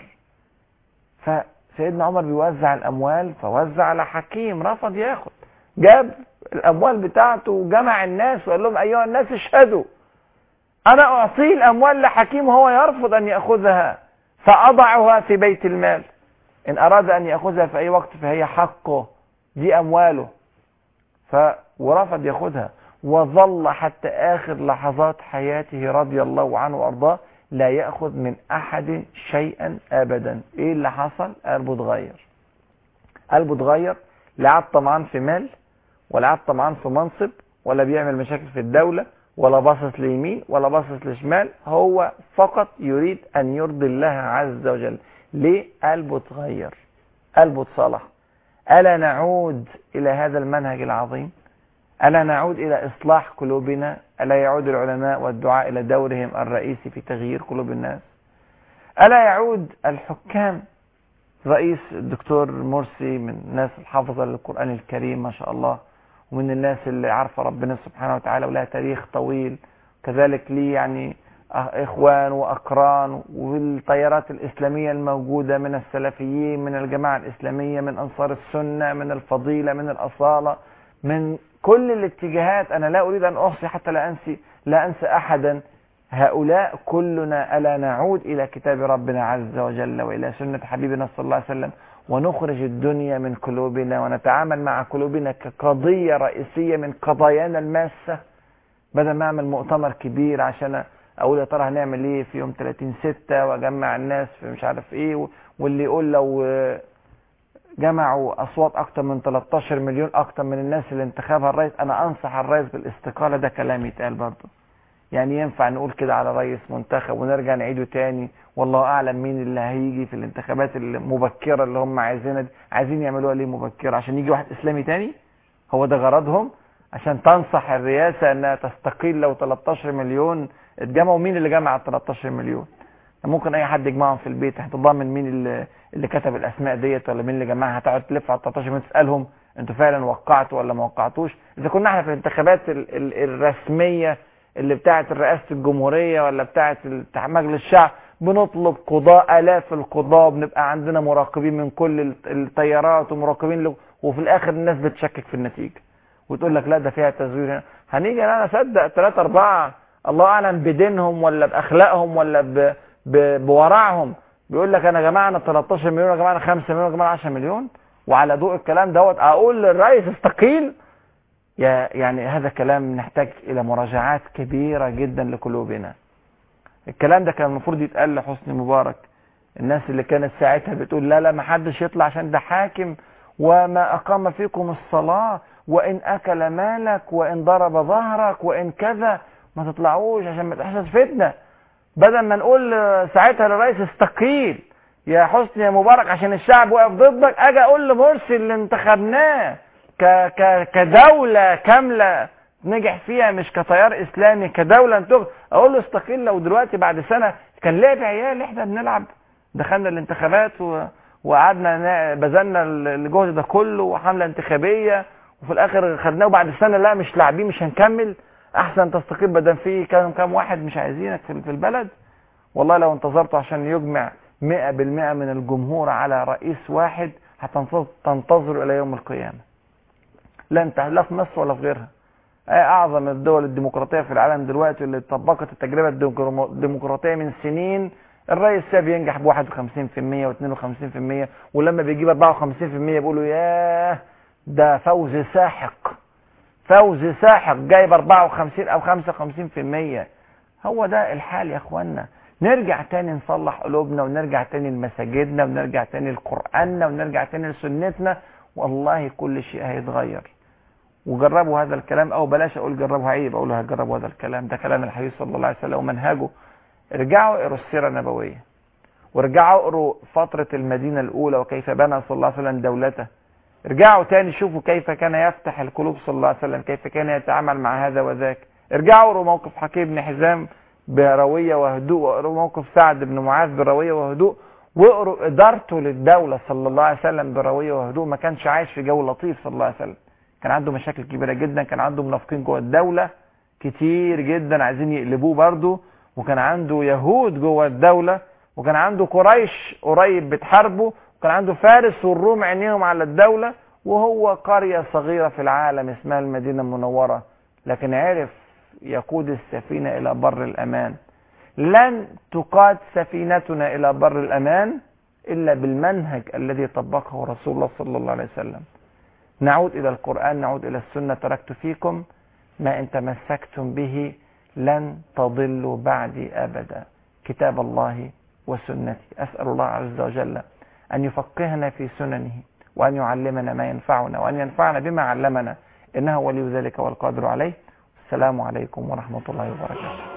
S1: فسيدنا عمر بيوزع الاموال فوزع على حكيم رفض ياخد جاب الاموال بتاعته وجمع الناس وقال لهم ايها الناس اشهدوا انا اعطيه الاموال لحكيم وهو يرفض ان ياخذها فاضعها في بيت المال ان اراد ان ياخذها في اي وقت فهي حقه دي امواله ف ورفض ياخذها وظل حتى اخر لحظات حياته رضي الله عنه وارضاه لا ياخذ من احد شيئا ابدا ايه اللي حصل قلبه اتغير قلبه اتغير لا عاد طمعان في مال ولا عاد طمعان في منصب ولا بيعمل مشاكل في الدولة ولا باصص ليمين ولا باصص لشمال هو فقط يريد أن يرضي الله عز وجل ليه قلبه اتغير قلبه اتصلح ألا نعود إلى هذا المنهج العظيم ألا نعود إلى إصلاح قلوبنا ألا يعود العلماء والدعاء إلى دورهم الرئيسي في تغيير قلوب الناس ألا يعود الحكام رئيس الدكتور مرسي من الناس الحافظة للقرآن الكريم ما شاء الله ومن الناس اللي عارفة ربنا سبحانه وتعالى ولها تاريخ طويل كذلك لي يعني اخوان واقران والتيارات الاسلاميه الموجوده من السلفيين من الجماعه الاسلاميه من انصار السنه من الفضيله من الاصاله من كل الاتجاهات انا لا اريد ان احصي حتى لا انسي لا انسى احدا هؤلاء كلنا الا نعود الى كتاب ربنا عز وجل والى سنه حبيبنا صلى الله عليه وسلم ونخرج الدنيا من قلوبنا ونتعامل مع قلوبنا كقضيه رئيسيه من قضايانا الماسه بدل ما اعمل مؤتمر كبير عشان اقول يا ترى هنعمل ايه في يوم 30 6 واجمع الناس في مش عارف ايه واللي يقول لو جمعوا اصوات اكتر من 13 مليون اكتر من الناس اللي انتخبها الرئيس انا انصح الرئيس بالاستقالة ده كلام يتقال برضه يعني ينفع نقول كده على رئيس منتخب ونرجع نعيده تاني والله اعلم مين اللي هيجي في الانتخابات المبكرة اللي هم عايزينها دي عايزين يعملوها ليه مبكرة عشان يجي واحد اسلامي تاني هو ده غرضهم عشان تنصح الرئاسة انها تستقيل لو 13 مليون اتجمعوا مين اللي جمع ال 13 مليون ممكن اي حد يجمعهم في البيت هتضمن مين اللي, اللي كتب الاسماء ديت ولا مين اللي جمعها هتقعد تلف على 13 مليون تسالهم انتوا فعلا وقعتوا ولا ما وقعتوش اذا كنا احنا في الانتخابات ال ال الرسميه اللي بتاعه رئاسه الجمهوريه ولا بتاعه مجلس الشعب بنطلب قضاء الاف القضاء بنبقى عندنا مراقبين من كل التيارات ومراقبين وفي الاخر الناس بتشكك في النتيجه وتقول لك لا ده فيها تزوير هنا هنيجي انا اصدق 3 4 الله اعلم بدينهم ولا باخلاقهم ولا ب... ب... بورعهم بيقول لك انا جمعنا 13 مليون يا جماعه 5 مليون يا جماعه 10 مليون وعلى ضوء الكلام دوت اقول للرئيس استقيل يا يعني هذا كلام نحتاج الى مراجعات كبيره جدا لقلوبنا الكلام ده كان المفروض يتقال لحسني مبارك الناس اللي كانت ساعتها بتقول لا لا ما حدش يطلع عشان ده حاكم وما اقام فيكم الصلاه وان اكل مالك وان ضرب ظهرك وان كذا ما تطلعوش عشان ما تحصل فتنه بدل ما نقول ساعتها للرئيس استقيل يا حسني يا مبارك عشان الشعب واقف ضدك اجي اقول لمرسي اللي انتخبناه ك ك كدوله كامله نجح فيها مش كتيار اسلامي كدوله انتخب اقول له استقيل لو دلوقتي بعد سنه كان لعب عيال احنا بنلعب دخلنا الانتخابات و... وقعدنا بذلنا الجهد ده كله وحمله انتخابيه وفي الاخر خدناه وبعد سنه لا مش لاعبين مش هنكمل احسن تستقيم بدل في كام كام واحد مش عايزينك في البلد والله لو انتظرته عشان يجمع 100% من الجمهور على رئيس واحد هتنتظر الى يوم القيامه لا انت لا في مصر ولا في غيرها اعظم الدول الديمقراطيه في العالم دلوقتي اللي طبقت التجربه الديمقراطيه من سنين الرئيس ساب ينجح ب 51% و52% ولما بيجيب 54% بيقولوا ياه ده فوز ساحق فوز ساحق جايب 54 او 55% هو ده الحال يا اخوانا نرجع تاني نصلح قلوبنا ونرجع تاني لمساجدنا ونرجع تاني لقرآننا ونرجع تاني لسنتنا والله كل شيء هيتغير وجربوا هذا الكلام او بلاش اقول جربوا عيب اقول هجربوا هذا الكلام ده كلام الحبيب صلى الله عليه وسلم ومنهجه ارجعوا اقروا السيره النبويه وارجعوا اقروا فتره المدينه الاولى وكيف بنى صلى الله عليه وسلم دولته ارجعوا تاني شوفوا كيف كان يفتح القلوب صلى الله عليه وسلم كيف كان يتعامل مع هذا وذاك ارجعوا اقروا موقف حكيم بن حزام بروية وهدوء واقروا موقف سعد بن معاذ بروية وهدوء واقروا ادارته للدولة صلى الله عليه وسلم بروية وهدوء ما كانش عايش في جو لطيف صلى الله عليه وسلم كان عنده مشاكل كبيرة جدا كان عنده منافقين جوه الدولة كتير جدا عايزين يقلبوه برضه وكان عنده يهود جوه الدولة وكان عنده قريش قريب بتحاربه وكان عنده فارس والروم عينيهم على الدولة وهو قرية صغيرة في العالم اسمها المدينة المنورة لكن عرف يقود السفينة إلى بر الأمان لن تقاد سفينتنا إلى بر الأمان إلا بالمنهج الذي طبقه رسول الله صلى الله عليه وسلم نعود إلى القرآن نعود إلى السنة تركت فيكم ما إن تمسكتم به لن تضلوا بعدي أبدا كتاب الله وسنتي أسأل الله عز وجل أن يفقهنا في سننه وأن يعلمنا ما ينفعنا وأن ينفعنا بما علمنا إنه ولي ذلك والقادر عليه السلام عليكم ورحمة الله وبركاته